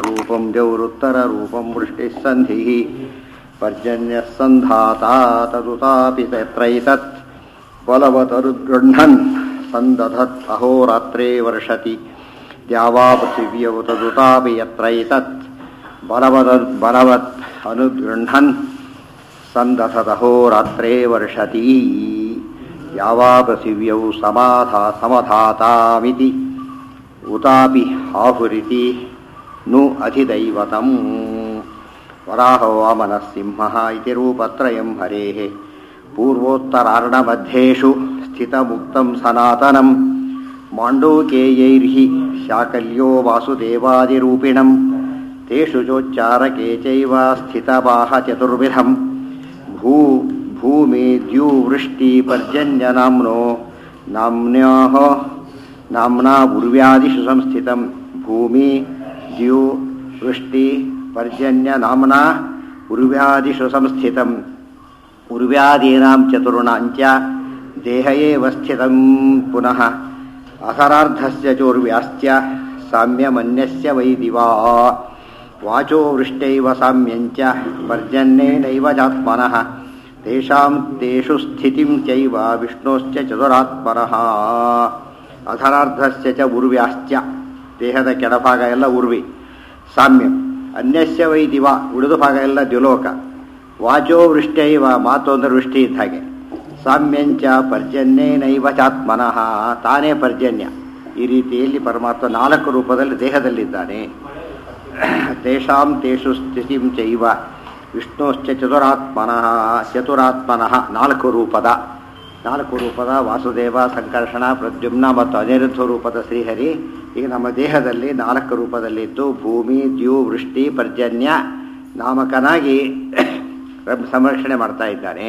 ರೂಪಂ ದೇವರುತ್ತರ ರೂಪಂ ವೃಷ್ಟಿಃ ಸಂಧಿಃ ಪರ್ಜನ್ಯಃ ಸಂಧಾತಾ ತದುತಾಪಿ ತತ್ರೈತತ್ ಬಲವತರುಗೃಹ್ಣನ್ ಸಂದಧತ್ ಅಹೋರಾತ್ರೇ ವರ್ಷತಿ ದ್ಯಾವಾ ಪೃಥಿವ್ಯವು ತದುತಾಪಿ ಯತ್ರೈತತ್ ಬಲವದ ಬಲವತ್ ಅನುಗೃಹ್ಣನ್ ಸಂದಧದಹೋರಾತ್ರೇ ವರ್ಷತಿ ಯಾವಾ ಪೃಥಿವ್ಯೌ ಸಮಾಧಾ ಸಮಧಾತಾಮಿತಿ ಉತಾಪಿ ಆಹುರಿತಿ ನು ಅಧಿದೈವತಂ ವರಾಹೋ ವಾಮನಃ ಸಿಂಹಃ ಇತಿ ರೂಪತ್ರಯಂ ಹರೇಃ ಪೂರ್ವೋತ್ತರಾರ್ಣಮಧ್ಯೇಷು ಸ್ಥಿತಮುಕ್ತಂ ಸನಾತನಂ ಮಾಂಡೂಕೇಯೈರ್ಹಿ ಶಾಕಲ್ಯೋ ವಾಸುದೇವಾದಿರೂಪಿಣಂ ತೇಷು ಚೋಚ್ಚಾರಕೆ ಚೈವ ಸ್ಥಿತವಾಹ ಚತುರ್ವಿಧಂ ಭೂ ಭೂಮಿ ದ್ಯೂವೃಷ್ಟಿ ಪರ್ಜನ್ಯನಾಮ್ನೋ ನಾಮ್ನ್ಯಾಹ ನಾಮ್ನಾ ಉರ್ವ್ಯಾದಿಷು ಸಂಸ್ಥಿತಂ ಭೂಮಿ ದ್ಯೂ ವೃಷ್ಟಿ ಪರ್ಜನ್ಯ ನಾಮ್ನಾ ಉರ್ವ್ಯಾದಿಷು ಸಂಸ್ಥಿತಂ ಉರ್ವ್ಯಾದೀನಾಂ ಚತುರ್ಣಾಂಚ ದೇಹ ಏವ ಸ್ಥಿತಂ ಪುನಃ ಅಸರಾರ್ಧಸ್ಯ ಚೋರ್ವ್ಯಾಶ್ಚ ಸಾಮ್ಯಮನ್ಯಸ್ಯ ವೈ ದಿವಾ ವಾಚೋ ವೃಷ್ಟೈವ ಸಾಮ್ಯಂಚ ಪರ್ಜನ್ಯೇನೈವ ಜಾತ್ಮನಃ ತೇಷಾಂ ತೇಷು ಸ್ಥಿತಿಂ ಚೈವ ವಿಷ್ಣೋಶ್ಚ ಚತುರಾತ್ಮನಃ ಅಧರಾರ್ಧಸ್ಯ ಚ ಉರ್ವ್ಯಾಶ್ಚ ದೇಹದ ಕೆಳಭಾಗ ಎಲ್ಲ ಉರ್ವಿ ಸಾಮ್ಯಂ ಅನ್ಯಸ್ಯ ವೈ ದಿವ ಉಳಿದ ಭಾಗ ಎಲ್ಲ ದ್ಯುಲೋಕ ವಾಚೋ ವೃಷ್ಟೈವ ಮಾತು ಅಂದ್ರೆ ವೃಷ್ಟಿ ಇದ್ದ ಹಾಗೆ ಸಾಮ್ಯಂಚ ಪರ್ಜನ್ಯೇನೈವ ಚಾತ್ಮನಃ ತಾನೇ ಪರ್ಜನ್ಯ ಈ ರೀತಿಯಲ್ಲಿ ಪರಮಾತ್ಮ ನಾಲ್ಕು ರೂಪದಲ್ಲಿ ದೇಹದಲ್ಲಿದ್ದಾನೆ ತೇಷಾಂ ತೇಷು ಸ್ಥಿತಿಂ ಚೈವ ವಿಷ್ಣುಶ್ಚ ಚತುರಾತ್ಮನಃ ಚತುರಾತ್ಮನಃ ನಾಲ್ಕು ರೂಪದ ನಾಲ್ಕು ರೂಪದ ವಾಸುದೇವ ಸಂಕರ್ಷಣ ಪ್ರದ್ಯುಮ್ನ ಮತ್ತು ಅನಿರುದ್ಧ ರೂಪದ ಶ್ರೀಹರಿ ಈಗ ನಮ್ಮ ದೇಹದಲ್ಲಿ ನಾಲ್ಕು ರೂಪದಲ್ಲಿದ್ದು ಭೂಮಿ ದ್ಯೂ ವೃಷ್ಟಿ ಪರ್ಜನ್ಯ ನಾಮಕನಾಗಿ ಸಂರಕ್ಷಣೆ ಮಾಡ್ತಾ ಇದ್ದಾನೆ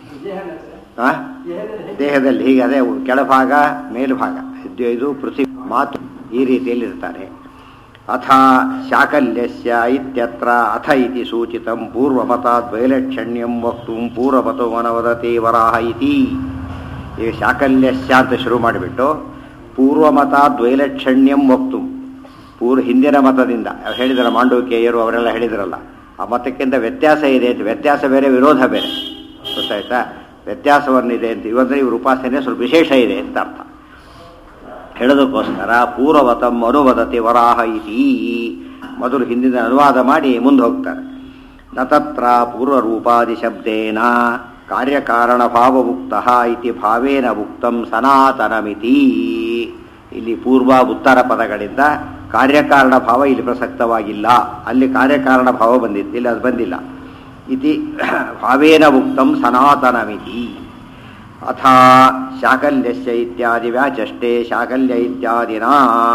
ಆ? ದೇಹದಲ್ಲಿ ಹೀಗೆ ಅದೇ ಕೆಳಭಾಗ ಮೇಲ್ಭಾಗ ಇದು ಇದು ಪೃಥ್ವಿ ಮಾತು ಈ ರೀತಿಯಲ್ಲಿ ಇರ್ತಾರೆ ಅಥ ಶಾಕಲ್ಯಸ್ಯ ಇತ್ಯತ್ರ ಅಥ ಇತಿ ಸೂಚಿತಂ ಪೂರ್ವಮತಾದ್ ವೈಲಕ್ಷಣ್ಯಂ ವಕ್ತು ಪೂರ್ವಮತೋ ಮನವದತಿ ವರಾಹ ಇತಿ ಈಗ ಶಾಕಲ್ಯಸ್ಯ ಅಂತ ಶುರು ಮಾಡಿಬಿಟ್ಟು ಪೂರ್ವಮತಾದ್ ವೈಲಕ್ಷಣ್ಯಂ ವಕ್ತು ಪೂರ್ವ ಹಿಂದಿನ ಮತದಿಂದ ಅವ್ರು ಹೇಳಿದಾರೆ ಮಾಂಡವಿಕೆಯರು ಅವರೆಲ್ಲ ಹೇಳಿದ್ರಲ್ಲ ಆ ಮತಕ್ಕಿಂತ ವ್ಯತ್ಯಾಸ ಇದೆ ಅಂತ ವ್ಯತ್ಯಾಸ ಬೇರೆ ವಿರೋಧ ಬೇರೆ ಗೊತ್ತಾಯ್ತಾ ವ್ಯತ್ಯಾಸವನ್ನಿದೆ ಅಂತ ಇವಂದ್ರೆ ಇವ್ರ ಉಪಾಸನೆ ಸ್ವಲ್ಪ ವಿಶೇಷ ಇದೆ ಅಂತ ಅರ್ಥ ಹೇಳೋದಕ್ಕೋಸ್ಕರ ಪೂರ್ವವತಂ ಅನುವದತಿ ವರಾಹ ಇತಿ ಮೊದಲು ಹಿಂದಿನ ಅನುವಾದ ಮಾಡಿ ಮುಂದೆ ಹೋಗ್ತಾರೆ ನ ತತ್ರ ಪೂರ್ವರೂಪಾದಿ ಶಬ್ದೇನ ಕಾರ್ಯಕಾರಣ ಭಾವಭುಕ್ತ ಇತಿ ಭಾವೇನ ಉಕ್ತಂ ಸನಾತನಮಿತಿ ಇಲ್ಲಿ ಪೂರ್ವ ಉತ್ತರ ಪದಗಳಿಂದ ಕಾರ್ಯಕಾರಣ ಭಾವ ಇಲ್ಲಿ ಪ್ರಸಕ್ತವಾಗಿಲ್ಲ ಅಲ್ಲಿ ಕಾರ್ಯಕಾರಣ ಭಾವ ಬಂದಿತ್ತು ಇಲ್ಲಿ ಅದು ಬಂದಿಲ್ಲ ಇತಿ ಭಾವೇನ ಉಕ್ತಂ ಸನಾತನಮಿತಿ ಅಥ ಶಾಕಲ್ಯಸ್ಯ ಇತ್ಯಾದಿ ವ್ಯಾಚಷ್ಟೇ ಶಾಕಲ್ಯ ಇತ್ಯಾದಿನ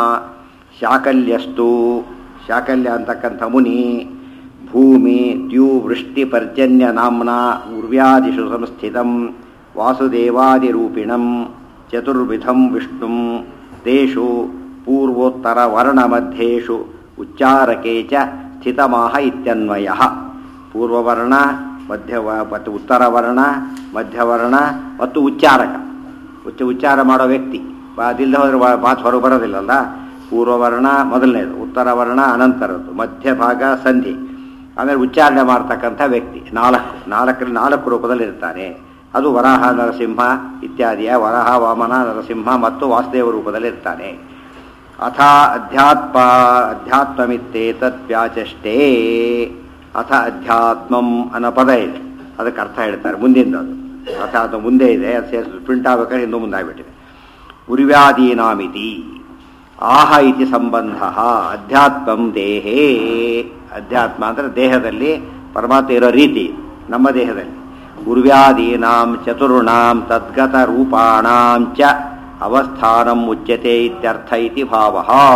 ಶಾಕಲ್ಯಸ್ತು ಶಾಕಲ್ಯ ಅಂತಕ್ಕಂಥ ಮುನಿ ಭೂಮಿ ದ್ಯೂ ವೃಷ್ಟಿ ಪರ್ಜನ್ಯ ನಾಮ್ನ ಉರ್ವ್ಯಾದಿಷು ಸಂಸ್ಥಿತಂ ವಾಸುದೇವಾದಿರೂಪಿಣಂ ಚತುರ್ವಿಧಂ ವಿಷ್ಣುಂ ತೇಷು ಪೂರ್ವೋತ್ತರ ವರ್ಣಮಧ್ಯೇಷು ಉಚ್ಚಾರಕೆ ಚ ಸ್ಥಿತಮಾಹ ಇತ್ಯನ್ವಯ ಪೂರ್ವವರ್ಣ ಮಧ್ಯ ಮತ್ತು ಉತ್ತರ ವರ್ಣ ಮಧ್ಯವರ್ಣ ಮತ್ತು ಉಚ್ಚಾರಕ ಉಚ್ಚ ಉಚ್ಚಾರ ಮಾಡೋ ವ್ಯಕ್ತಿ ಅದಿಲ್ಲದೆ ಹೋದ್ರೆ ಮಾತು ಹೊರಗೆ ಬರೋದಿಲ್ಲಲ್ಲ ಪೂರ್ವವರ್ಣ ಮೊದಲನೇದು ಉತ್ತರ ವರ್ಣ ಅನಂತರದ್ದು ಮಧ್ಯಭಾಗ ಸಂಧಿ ಆಮೇಲೆ ಉಚ್ಚಾರಣೆ ಮಾಡ್ತಕ್ಕಂಥ ವ್ಯಕ್ತಿ ನಾಲ್ಕು ನಾಲ್ಕರಲ್ಲಿ ನಾಲ್ಕು ರೂಪದಲ್ಲಿ ಇರ್ತಾನೆ ಅದು ವರಾಹ ನರಸಿಂಹ ಇತ್ಯಾದಿಯ ವರಾಹ ವಾಮನ ನರಸಿಂಹ ಮತ್ತು ವಾಸುದೇವ ರೂಪದಲ್ಲಿ ಇರ್ತಾನೆ ಅಥ ಅಧ್ಯಾತ್ಮ ಅಧ್ಯಾತ್ಮಮಿತ್ತೇತತ್ ವ್ಯಾಚಷ್ಟೇ ಅಥ ಅಧ್ಯಾತ್ಮಂ ಅನ್ನೋ ಪದ ಇದೆ ಅದಕ್ಕೆ ಅರ್ಥ ಹೇಳ್ತಾರೆ ಮುಂದಿಂದ ಅದು ಅಥ ಅದು ಮುಂದೆ ಇದೆ ಅದು ಸೇರಿಸಿ ಪ್ರಿಂಟ್ ಆಗ್ಬೇಕಾದ್ರೆ ಹಿಂದೂ ಮುಂದೆ ಆಗಿಬಿಟ್ಟಿದೆ ಉರ್ವ್ಯಾದೀನಾಮಿತಿ ಆಹ ಇತಿ ಸಂಬಂಧ ಅಧ್ಯಾತ್ಮಂ ದೇಹೇ ಅಧ್ಯಾತ್ಮ ಅಂದರೆ ದೇಹದಲ್ಲಿ ಪರಮಾತ್ಮ ಇರೋ ರೀತಿ ನಮ್ಮ ದೇಹದಲ್ಲಿ ಉರ್ವ್ಯಾದೀನಾಂ ಚತುರ್ಣಾಂ ತದ್ಗತ ರೂಪಾಣಾಂ ಚ ಅವಸ್ಥಾನಂ ಮುಚ್ಯತೆ ಇತ್ಯರ್ಥ ಇತಿ ಭಾವ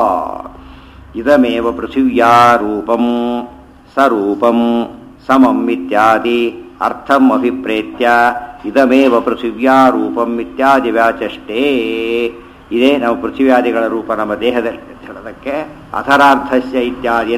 ಇದಮೇವ ಪೃಥಿವ್ಯಾ ರೂಪಂ ಸರೂಪಂ ಸಮಂ ಇತ್ಯಾದಿ ಅರ್ಥಂ ಅಭಿಪ್ರೇತ್ಯ ಇದಮೇವ ಪೃಥಿವ್ಯಾ ರೂಪಂ ಇತ್ಯಾದಿ ವ್ಯಾಚಷ್ಟೇ ಇದೇ ನಾವು ಪೃಥ್ವಿಯಾದಿಗಳ ರೂಪ ನಮ್ಮ ದೇಹದಲ್ಲಿ ಅಂತ ಹೇಳೋದಕ್ಕೆ ಅಧರಾರ್ಧಸ್ಯ ಇತ್ಯಾದಿನ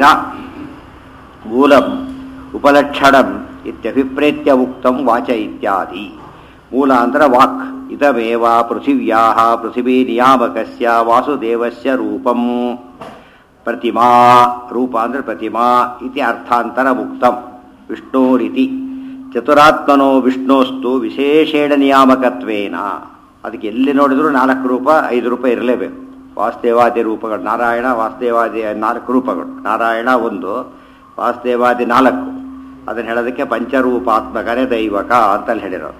ಮೂಲಂ ಉಪಲಕ್ಷಣಂ ಇತ್ಯಭಿಪ್ರೇತ್ಯ ಉಕ್ತಂ ವಾಚ ಇತ್ಯಾದಿ ಮೂಲ ಅಂದ್ರೆ ವಾಕ್ ಇದಮೇವ ಪೃಥಿವ್ಯಾ ಪೃಥಿವೀ ನಿಯಾಮಕಸ್ಯ ವಾಸುದೇವಸ್ಯ ರೂಪಂ ಪ್ರತಿಮಾ ರೂಪ ಅಂದರೆ ಪ್ರತಿಮಾ ಇತಿ ಅರ್ಥಾಂತರ ಮುಕ್ತಂ ವಿಷ್ಣೋರಿತಿ ಚತುರಾತ್ಮನೋ ವಿಷ್ಣೋಸ್ತು ವಿಶೇಷೇಣ ನಿಯಾಮಕತ್ವೇನ ಅದಕ್ಕೆ ಎಲ್ಲಿ ನೋಡಿದ್ರು ನಾಲ್ಕು ರೂಪ ಐದು ರೂಪ ಇರಲೇಬೇಕು ವಾಸ್ತೇವಾದಿ ರೂಪಗಳು ನಾರಾಯಣ ವಾಸ್ತೇವಾದಿ ನಾಲ್ಕು ರೂಪಗಳು ನಾರಾಯಣ ಒಂದು ವಾಸ್ತೇವಾದಿ ನಾಲ್ಕು ಅದನ್ನು ಹೇಳೋದಕ್ಕೆ ಪಂಚರೂಪಾತ್ಮಕನೇ ದೈವಕ ಅಂತಲ್ಲಿ ಹೇಳಿರೋದು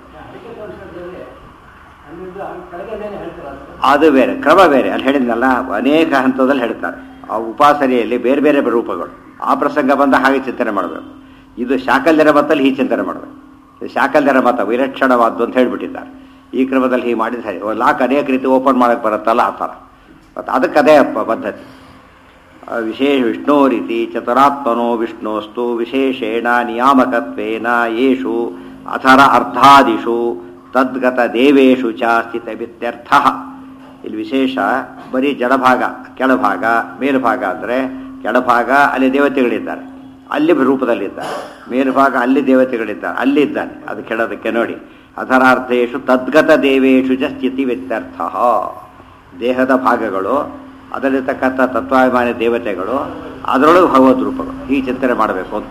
ಅದು ಬೇರೆ ಕ್ರಮ ಬೇರೆ ಅಲ್ಲಿ ಹೇಳಿದ್ನಲ್ಲ ಅನೇಕ ಹಂತದಲ್ಲಿ ಹೇಳ್ತಾರೆ ಆ ಉಪಾಸನೆಯಲ್ಲಿ ಬೇರೆ ಬೇರೆ ರೂಪಗಳು ಆ ಪ್ರಸಂಗ ಬಂದ ಹಾಗೆ ಚಿಂತನೆ ಮಾಡಬೇಕು ಇದು ಶಾಕಲ್ಯರ ಮತದಲ್ಲಿ ಹೀಗೆ ಚಿಂತನೆ ಮಾಡಬೇಕು ಇದು ಶಾಕಲ್ಯರ ಮತ ವಿರಕ್ಷಣವಾದ್ದು ಅಂತ ಹೇಳ್ಬಿಟ್ಟಿದ್ದಾರೆ ಈ ಕ್ರಮದಲ್ಲಿ ಹೀಗೆ ಮಾಡಿದ ಸರಿ ಒಂದು ಲಾಕ್ ಅನೇಕ ರೀತಿ ಓಪನ್ ಮಾಡಕ್ಕೆ ಬರುತ್ತಲ್ಲ ಆ ಥರ ಮತ್ತು ಅದಕ್ಕೆ ಅದೇ ಪ- ಪದ್ಧತಿ ಆ ವಿಶೇಷ ವಿಷ್ಣೋ ರೀತಿ ಚತುರಾತ್ಮನೋ ವಿಷ್ಣೋಸ್ತು ವಿಶೇಷೇಣ ನಿಯಾಮಕತ್ವೇನ ಯೇಷು ಅಥರ ಅರ್ಧಾದಿಷು ತದ್ಗತ ದೇವೇಶು ಚ ಸ್ಥಿತವಿತ್ಯರ್ಥ ಇಲ್ಲಿ ವಿಶೇಷ ಬರೀ ಜಡಭಾಗ ಕೆಳಭಾಗ ಮೇಲ್ಭಾಗ ಅಂದರೆ ಕೆಳಭಾಗ ಅಲ್ಲಿ ದೇವತೆಗಳಿದ್ದಾರೆ ಅಲ್ಲಿ ರೂಪದಲ್ಲಿದ್ದಾರೆ ಮೇಲ್ಭಾಗ ಅಲ್ಲಿ ದೇವತೆಗಳಿದ್ದಾರೆ ಅಲ್ಲಿದ್ದಾನೆ ಅದು ಕೆಳದಕ್ಕೆ ನೋಡಿ ಅಥರಾರ್ಥೇಶು ತದ್ಗತ ದೇವೇಶು ಚ ಸ್ಥಿತಿವಿತ್ಯರ್ಥ ದೇಹದ ಭಾಗಗಳು ಅದರಲ್ಲಿರ್ತಕ್ಕಂಥ ತತ್ವಾಭಿಮಾನಿ ದೇವತೆಗಳು ಅದರೊಳಗೆ ಭಗವದ್ ರೂಪಗಳು ಈ ಚಿಂತನೆ ಮಾಡಬೇಕು ಅಂತ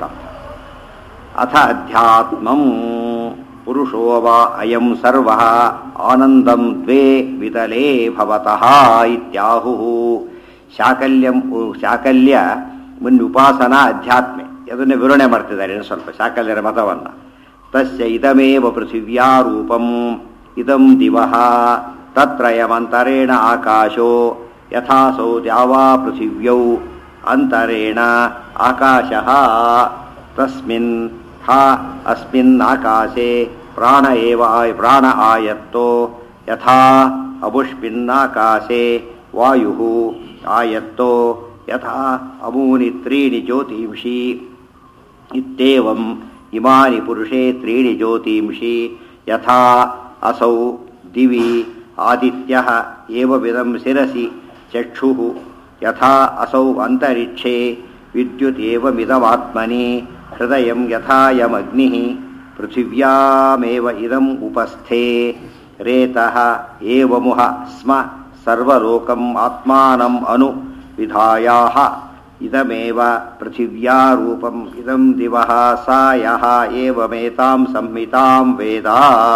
ಅಥ ಅಧ್ಯಾತ್ಮಂ ಪುರುಷೋ ವಾ ಅಯಂ ಸರ್ವ ಆನಂದಂ ದ್ವೇ ವಿತಲೇ ಭವತಃ ಇತ್ಯಾಹು ಶಾಕಲ್ಯಂ ಶಾಕಲ್ಯ ಮುನ್ ಉಪಾಸನಾ ಅಧ್ಯಾತ್ಮೆ ಅದನ್ನೇ ವಿವರಣೆ ಮಾಡ್ತಿದ್ದಾರೆ ಇನ್ನು ಸ್ವಲ್ಪ ಶಾಕಲ್ಯರ ಮತವನ್ನು ತಸ್ಯ ಇದಮೇವ ಪೃಥಿವ್ಯಾ ರೂಪಂ ಇದಂ ದಿವಃ ತತ್ರಯಮಂತರೇಣ ಆಕಾಶೋ ಯಥಾಸೌ ದ್ಯಾವಾ ಪೃಥಿವ್ಯೌ ಅಂತರೇಣ ಆಕಾಶಃ ತಸ್ಮಿನ್ ಹ ಅಸ್ಮಿನ್ ಆಕಾಶೆ ಪ್ರಾಣ ಏವ ಆಯ್ ಪ್ರಾಣ ಆಯತ್ತೋ ಯಥಾ ಅಬುಷ್ಮಿನ್ನಾಕಾಶೆ ವಾಯು ಆಯತ್ತೋ ಯಥಾ ಅಮೂನಿ ತ್ರೀಣಿ ಜ್ಯೋತಿಂಷಿ ಇತ್ಯೇವಂ ಇಮಾನಿ ಪುರುಷೇ ತ್ರೀಣಿ ಜ್ಯೋತಿಂಷಿ ಯಥಾ ಅಸೌ ದಿವಿ ಆದಿತ್ಯ ಏವವಿದಂ ಶಿರಸಿ ಚಕ್ಷುಃ ಯಥಾ ಅಸೌ ಅಂತರಿಕ್ಷೇ ವಿದ್ಯುತ್ ಏವಮಿದಮಾತ್ಮನಿ ಹೃದಯಂ ಯಥಾ ಯಮಗ್ನಿಃ ಪೃಥಿವ್ಯಾಮೇವ ಇದಂ ಉಪಸ್ಥೆ ರೇತಃ ಏವಮುಹ ಸ್ಮ ಸರ್ವಲೋಕಂ ಆತ್ಮಾನಂ ಅನು ವಿಧಾಯಾಹ ಇದಮೇವ ಪೃಥಿವ್ಯಾ ರೂಪಂ ಇದಂ ದಿವಃ ಸ ಯಃ ಏವಮೇತಾಂ ಸಂಹಿತಾಂ ವೇದ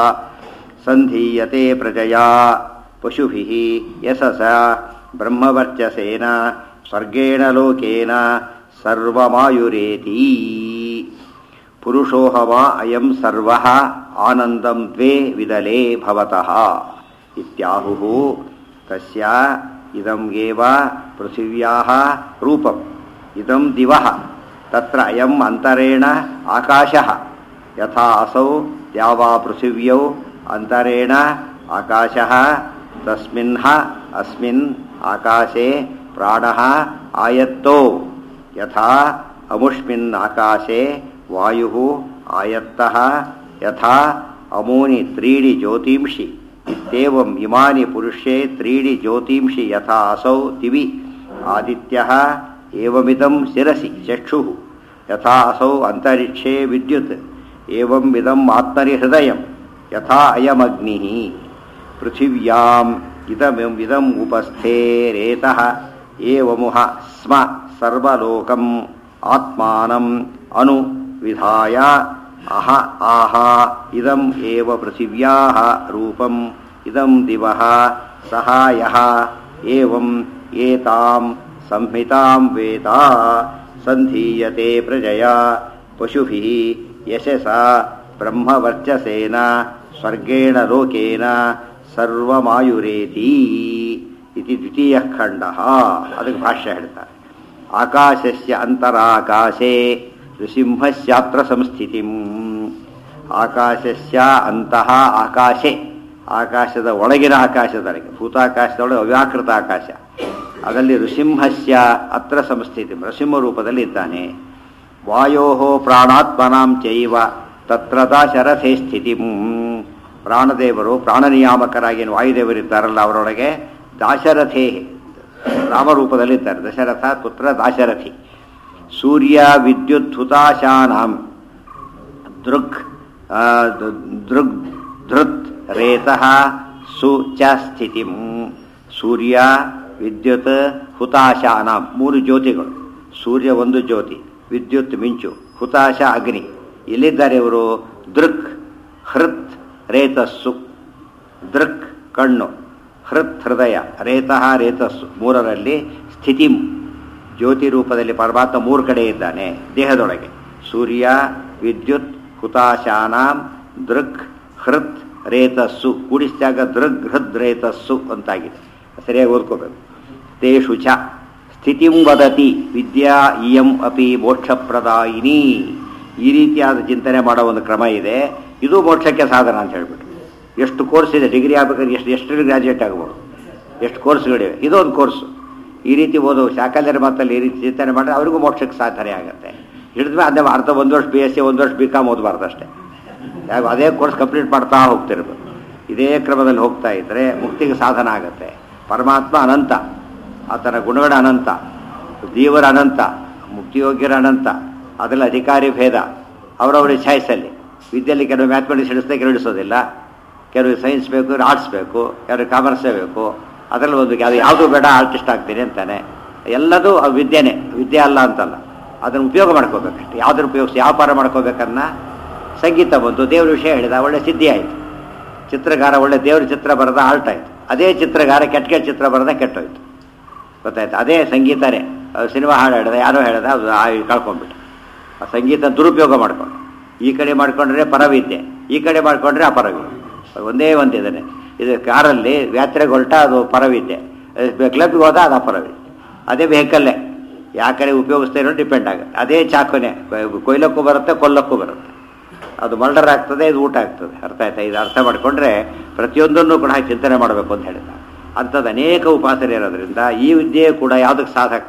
ಸಂಧೀಯತೆ ಪ್ರಜಯಾ ಪಶುಭಿಃ ಯಶಸ ಬ್ರಹ್ಮವರ್ಚಸೇನ ಸ್ವರ್ಗೇಣ ಲೋಕೇನ ಸರ್ವಮಾಯುರೇತಿ ಪುರುಷೋಹ ವಾ ಅಯಂ ಸರ್ವಃ ಆನಂದಂ ದ್ವೇ ವಿದಲೇ ಭವತಃ ಇತ್ಯಾಹುಃ ತಸ್ಯ ಇದಂ ಏವ ಪೃಥಿವ್ಯಾಃ ರೂಪಂ ಇದಂ ದಿವಃ ತತ್ರ ಅಯಂ ಅಂತರೇಣ ಆಕಾಶಃ ಯಥಾ ಅಸೌ ದ್ಯಾವಾ ಪೃಥಿವ್ಯೌ ಅಂತರೇಣ ಆಕಾಶಃ ತಸ್ಮಿನ್ಹ ಅಸ್ಮಿನ್ ಆಕಾಶೆ ಪ್ರಾಣಃ ಆಯತ್ತೋ ಯಥಾ ಅಮುಷ್ಮಿನ್ ಆಕಾಶೆ ವಾಯು ಆಯತ್ತಃ ಯಥಾ ಅಮೂನಿ ತ್ರೀಣಿ ಜ್ಯೋತಿಂಷಿ ಇತ್ಯೇವಂ ಇಮಾನಿ ಪುರುಷೇ ತ್ರೀಣಿ ಜ್ಯೋತಿಂಷಿ ಯಥಾ ಅಸೌ ದಿವಿ ಆದಿತ್ಯಃ ಏವಮಿದಂ ಶಿರಸಿ ಚಕ್ಷುಃ ಯಥಾ ಅಸೌ ಅಂತರಿಕ್ಷೇ ವಿದ್ಯುತ್ ಏವಂ ಇದಂ ಆತ್ಮನಿ ಹೃದಯಂ ಯಥಾ ಅಯಮಗ್ನಿಃ ಪೃಥಿವ್ಯಾಂ ಇದಮಿಂ ಇದಂ ಉಪಸ್ಥೆ ರೇತಃ ಏವಮುಹ ಸ್ಮ ಸರ್ವಲೋಕಂ ಆತ್ಮಾನಂ ಅನು ವಿಧಾಯ ಅಹ ಆಹ ಇದಂ ಏವ ಪೃಥಿವ್ಯಾಃ ರೂಪಂ ಇದಂ ದಿವಃ ಸಹಾಯಃ ಏವಂ ಏತಾಂ ಸಂಹಿತಾಂ ವೇದ ಸಂಧೀಯತೆ ಪ್ರಜಯಾ ಪಶುಭಿಃ ಯಶಸ ಬ್ರಹ್ಮವರ್ಚಸೇನ ಸ್ವರ್ಗೇಣ ಲೋಕೇನ ಸರ್ವಮಾಯುರೇತಿ ಇತಿ ದ್ವಿತೀಯ ಖಂಡ ಅದಕ್ಕೆ ಭಾಷ್ಯ ಹೇಳ್ತಾರೆ ಆಕಾಶಸ್ಯ ಅಂತರಾಕಾಶೆ ನೃಸಿಂಹಸ್ಯಾತ್ರ ಸಂಸ್ಥಿತಿಂ ಆಕಾಶಸ್ಯ ಅಂತಹ ಆಕಾಶೆ ಆಕಾಶದ ಒಳಗಿನ ಆಕಾಶದೊಳಗೆ ಭೂತಾಕಾಶದೊಳಗೆ ಅವ್ಯಾಕೃತ ಆಕಾಶ ಅದರಲ್ಲಿ ಋಸಿಂಹಸ್ಯ ಅತ್ರ ಸಂಸ್ಥಿತಿ ನೃಸಿಂಹ ರೂಪದಲ್ಲಿ ಇದ್ದಾನೆ ವಾಯೋ ಪ್ರಾಣಾತ್ಮನಾಂ ಚೈವ ತತ್ರ ದಾಶರಥೇ ಸ್ಥಿತಿ ಪ್ರಾಣದೇವರು ಪ್ರಾಣನಿಯಾಮಕರಾಗಿ ಏನು ವಾಯುದೇವರಿದ್ದಾರಲ್ಲ ಅವರೊಳಗೆ ದಾಶರಥೇ ರಾಮರೂಪದಲ್ಲಿದ್ದಾರೆ ದಶರಥ ಪುತ್ರ ದಾಶರಥಿ ಸೂರ್ಯ ವಿದ್ಯುತ್ ಹುತಾಶಾನಾಂ ದೃಗ್ ಆ, ದ್- ದೃಗ್ ಧೃತ್ ರೇತಃ ಸು ಚ ಸ್ಥಿತಿಂ ಸೂರ್ಯ ವಿದ್ಯುತ್ ಹುತಾಶಾನ ಮೂರು ಜ್ಯೋತಿಗಳು ಸೂರ್ಯ ಒಂದು ಜ್ಯೋತಿ ವಿದ್ಯುತ್ ಮಿಂಚು ಹುತಾಶ ಅಗ್ನಿ ಎಲ್ಲಿದ್ದಾರೆ ಇವರು ದೃಕ್ ಹೃತ್ ರೇತಸ್ಸು ದೃಕ್ ಕಣ್ಣು ಹೃತ್ ಹೃದಯ ರೇತಃ ರೇತಸ್ಸು ಮೂರರಲ್ಲಿ ಸ್ಥಿತಿಂ ಜ್ಯೋತಿ ರೂಪದಲ್ಲಿ ಪರಮಾತ್ಮ ಮೂರು ಕಡೆ ಇದ್ದಾನೆ ದೇಹದೊಳಗೆ ಸೂರ್ಯ ವಿದ್ಯುತ್ ಹುತಾಶಾನಾಂ ದೃಕ್ ಹೃತ್ ರೇತಸ್ಸು ಕೂಡಿಸಿದಾಗ ದೃಗ್ ಹೃದ್ ರೇತಸ್ಸು ಅಂತಾಗಿದೆ ಸರಿಯಾಗಿ ಓದ್ಕೋಬೇಕು ತೇಷು ಚ ಸ್ಥಿತಿಂ ವದತಿ ವಿದ್ಯಾ ಇಯಂ ಅಪಿ ಮೋಕ್ಷಪ್ರದಾಯಿನಿ ಈ ರೀತಿಯಾದ ಚಿಂತನೆ ಮಾಡೋ ಒಂದು ಕ್ರಮ ಇದೆ ಇದು ಮೋಕ್ಷಕ್ಕೆ ಸಾಧನ ಅಂತ ಹೇಳ್ಬಿಟ್ಟು ಎಷ್ಟು ಕೋರ್ಸ್ ಇದೆ ಡಿಗ್ರಿ ಆಗ್ಬೇಕಾದ್ರೆ ಎಷ್ಟು ಎಷ್ಟು ಗ್ರಾಜುಯೇಟ್ ಆಗ್ಬೋದು ಎಷ್ಟು ಕೋರ್ಸ್ಗಳಿವೆ ಇದೊಂದು ಕೋರ್ಸು ಈ ರೀತಿ ಓದು ಶಾಖಾಂತರ ಮಾತಲ್ಲಿ ಈ ರೀತಿ ಚಿಂತನೆ ಮಾಡಿದ್ರೆ ಅವರಿಗೂ ಮೋಕ್ಷಕ್ಕೆ ಸಾಧನೆ ಆಗುತ್ತೆ ಹಿಡಿದ್ಮೇಲೆ ಅದೇ ಅರ್ಧ ಒಂದು ವರ್ಷ ಬಿ ಎಸ್ ಸಿ ಒಂದು ವರ್ಷ ಬಿ ಕಾಮ್ ಓದಬಾರ್ದು ಅಷ್ಟೇ ಯಾಕೆ ಅದೇ ಕೋರ್ಸ್ ಕಂಪ್ಲೀಟ್ ಮಾಡ್ತಾ ಹೋಗ್ತಿರ್ಬೇಕು ಇದೇ ಕ್ರಮದಲ್ಲಿ ಹೋಗ್ತಾ ಇದ್ದರೆ ಮುಕ್ತಿಗೆ ಸಾಧನ ಆಗುತ್ತೆ ಪರಮಾತ್ಮ ಅನಂತ ಆತನ ಗುಣಗಳ ಅನಂತ ಜೀವರ ಅನಂತ ಮುಕ್ತಿಯೋಗ್ಯರ ಅನಂತ ಅದೆಲ್ಲ ಅಧಿಕಾರಿ ಭೇದ ಅವರವರ ಚಾಯ್ಸಲ್ಲಿ ವಿದ್ಯೆಯಲ್ಲಿ ಕೆಲವು ಮ್ಯಾಥಮೆಟಿಕ್ಸ್ ಹಿಡಿಸ್ದೆ ಕೆಲವು ಹಿಡಿಸೋದಿಲ್ಲ ಕೆಲವು ಸೈನ್ಸ್ ಬೇಕು ಆರ್ಟ್ಸ್ ಬೇಕು ಕೆಲವು ಕಾಮರ್ಸೇ ಬೇಕು ಅದರಲ್ಲಿ ಒಂದು ಅದು ಯಾವುದು ಬೇಡ ಆರ್ಟಿಸ್ಟ್ ಆಗ್ತೀನಿ ಅಂತಾನೆ ಎಲ್ಲದೂ ಅದು ವಿದ್ಯೆನೇ ವಿದ್ಯೆ ಅಲ್ಲ ಅಂತಲ್ಲ ಅದನ್ನು ಉಪಯೋಗ ಮಾಡ್ಕೋಬೇಕಷ್ಟೆ ಯಾವ್ದ್ರ ಉಪಯೋಗಿಸಿ ಯಾವ ಪಾರ ಮಾಡ್ಕೋಬೇಕನ್ನ ಸಂಗೀತ ಬಂತು ದೇವ್ರ ವಿಷಯ ಹೇಳಿದ ಒಳ್ಳೆ ಸಿದ್ಧಿ ಆಯಿತು ಚಿತ್ರಗಾರ ಒಳ್ಳೆ ದೇವ್ರ ಚಿತ್ರ ಬರದ ಆಲ್ಟ್ ಆಯಿತು ಅದೇ ಚಿತ್ರಗಾರ ಕೆಟ್ಟ ಕೆಟ್ಟ ಚಿತ್ರ ಬರದ ಕೆಟ್ಟೋಯ್ತು ಗೊತ್ತಾಯ್ತು ಅದೇ ಸಂಗೀತನೇ ಅದು ಸಿನಿಮಾ ಹಾಡು ಹೇಳಿದ ಯಾರೋ ಹೇಳಿದ ಅದು ಆ ಕಳ್ಕೊಂಡ್ಬಿಟ್ಟು ಆ ಸಂಗೀತ ದುರುಪಯೋಗ ಮಾಡ್ಕೊಂಡು ಈ ಕಡೆ ಮಾಡ್ಕೊಂಡ್ರೆ ಪರವಿದ್ಯೆ ಈ ಕಡೆ ಮಾಡ್ಕೊಂಡ್ರೆ ಅಪರವಿದ್ಯೆ ಒಂದೇ ಒಂದಿದ್ದಾನೆ ಇದು ಕಾರಲ್ಲಿ ಯಾತ್ರೆಗೆ ಹೊರಟ ಅದು ಪರವಿದ್ಯೆ ಕ್ಲಬ್ಗೆ ಹೋದ ಅದು ಅಪರವಿದ್ಯೆ ಅದೇ ವೆಹಿಕಲ್ಲೇ ಯಾವ ಕಡೆ ಉಪಯೋಗಿಸ್ತಾ ಇರೋ ಡಿಪೆಂಡ್ ಆಗುತ್ತೆ ಅದೇ ಚಾಕುನೇ ಕೊಯ್ಲಕ್ಕೂ ಬರುತ್ತೆ ಕೊಲ್ಲಕ್ಕೂ ಬರುತ್ತೆ ಅದು ಮರ್ಡರ್ ಆಗ್ತದೆ ಇದು ಊಟ ಆಗ್ತದೆ ಅರ್ಥ ಆಯ್ತಾ ಇದು ಅರ್ಥ ಮಾಡಿಕೊಂಡ್ರೆ ಪ್ರತಿಯೊಂದನ್ನು ಕೂಡ ಹಾಗೆ ಚಿಂತನೆ ಮಾಡಬೇಕು ಅಂತ ಹೇಳಿದ ಅಂಥದ್ದು ಅನೇಕ ಉಪಾಸನೆ ಇರೋದ್ರಿಂದ ಈ ವಿದ್ಯೆ ಕೂಡ ಯಾವುದಕ್ಕೆ ಸಾಧಕ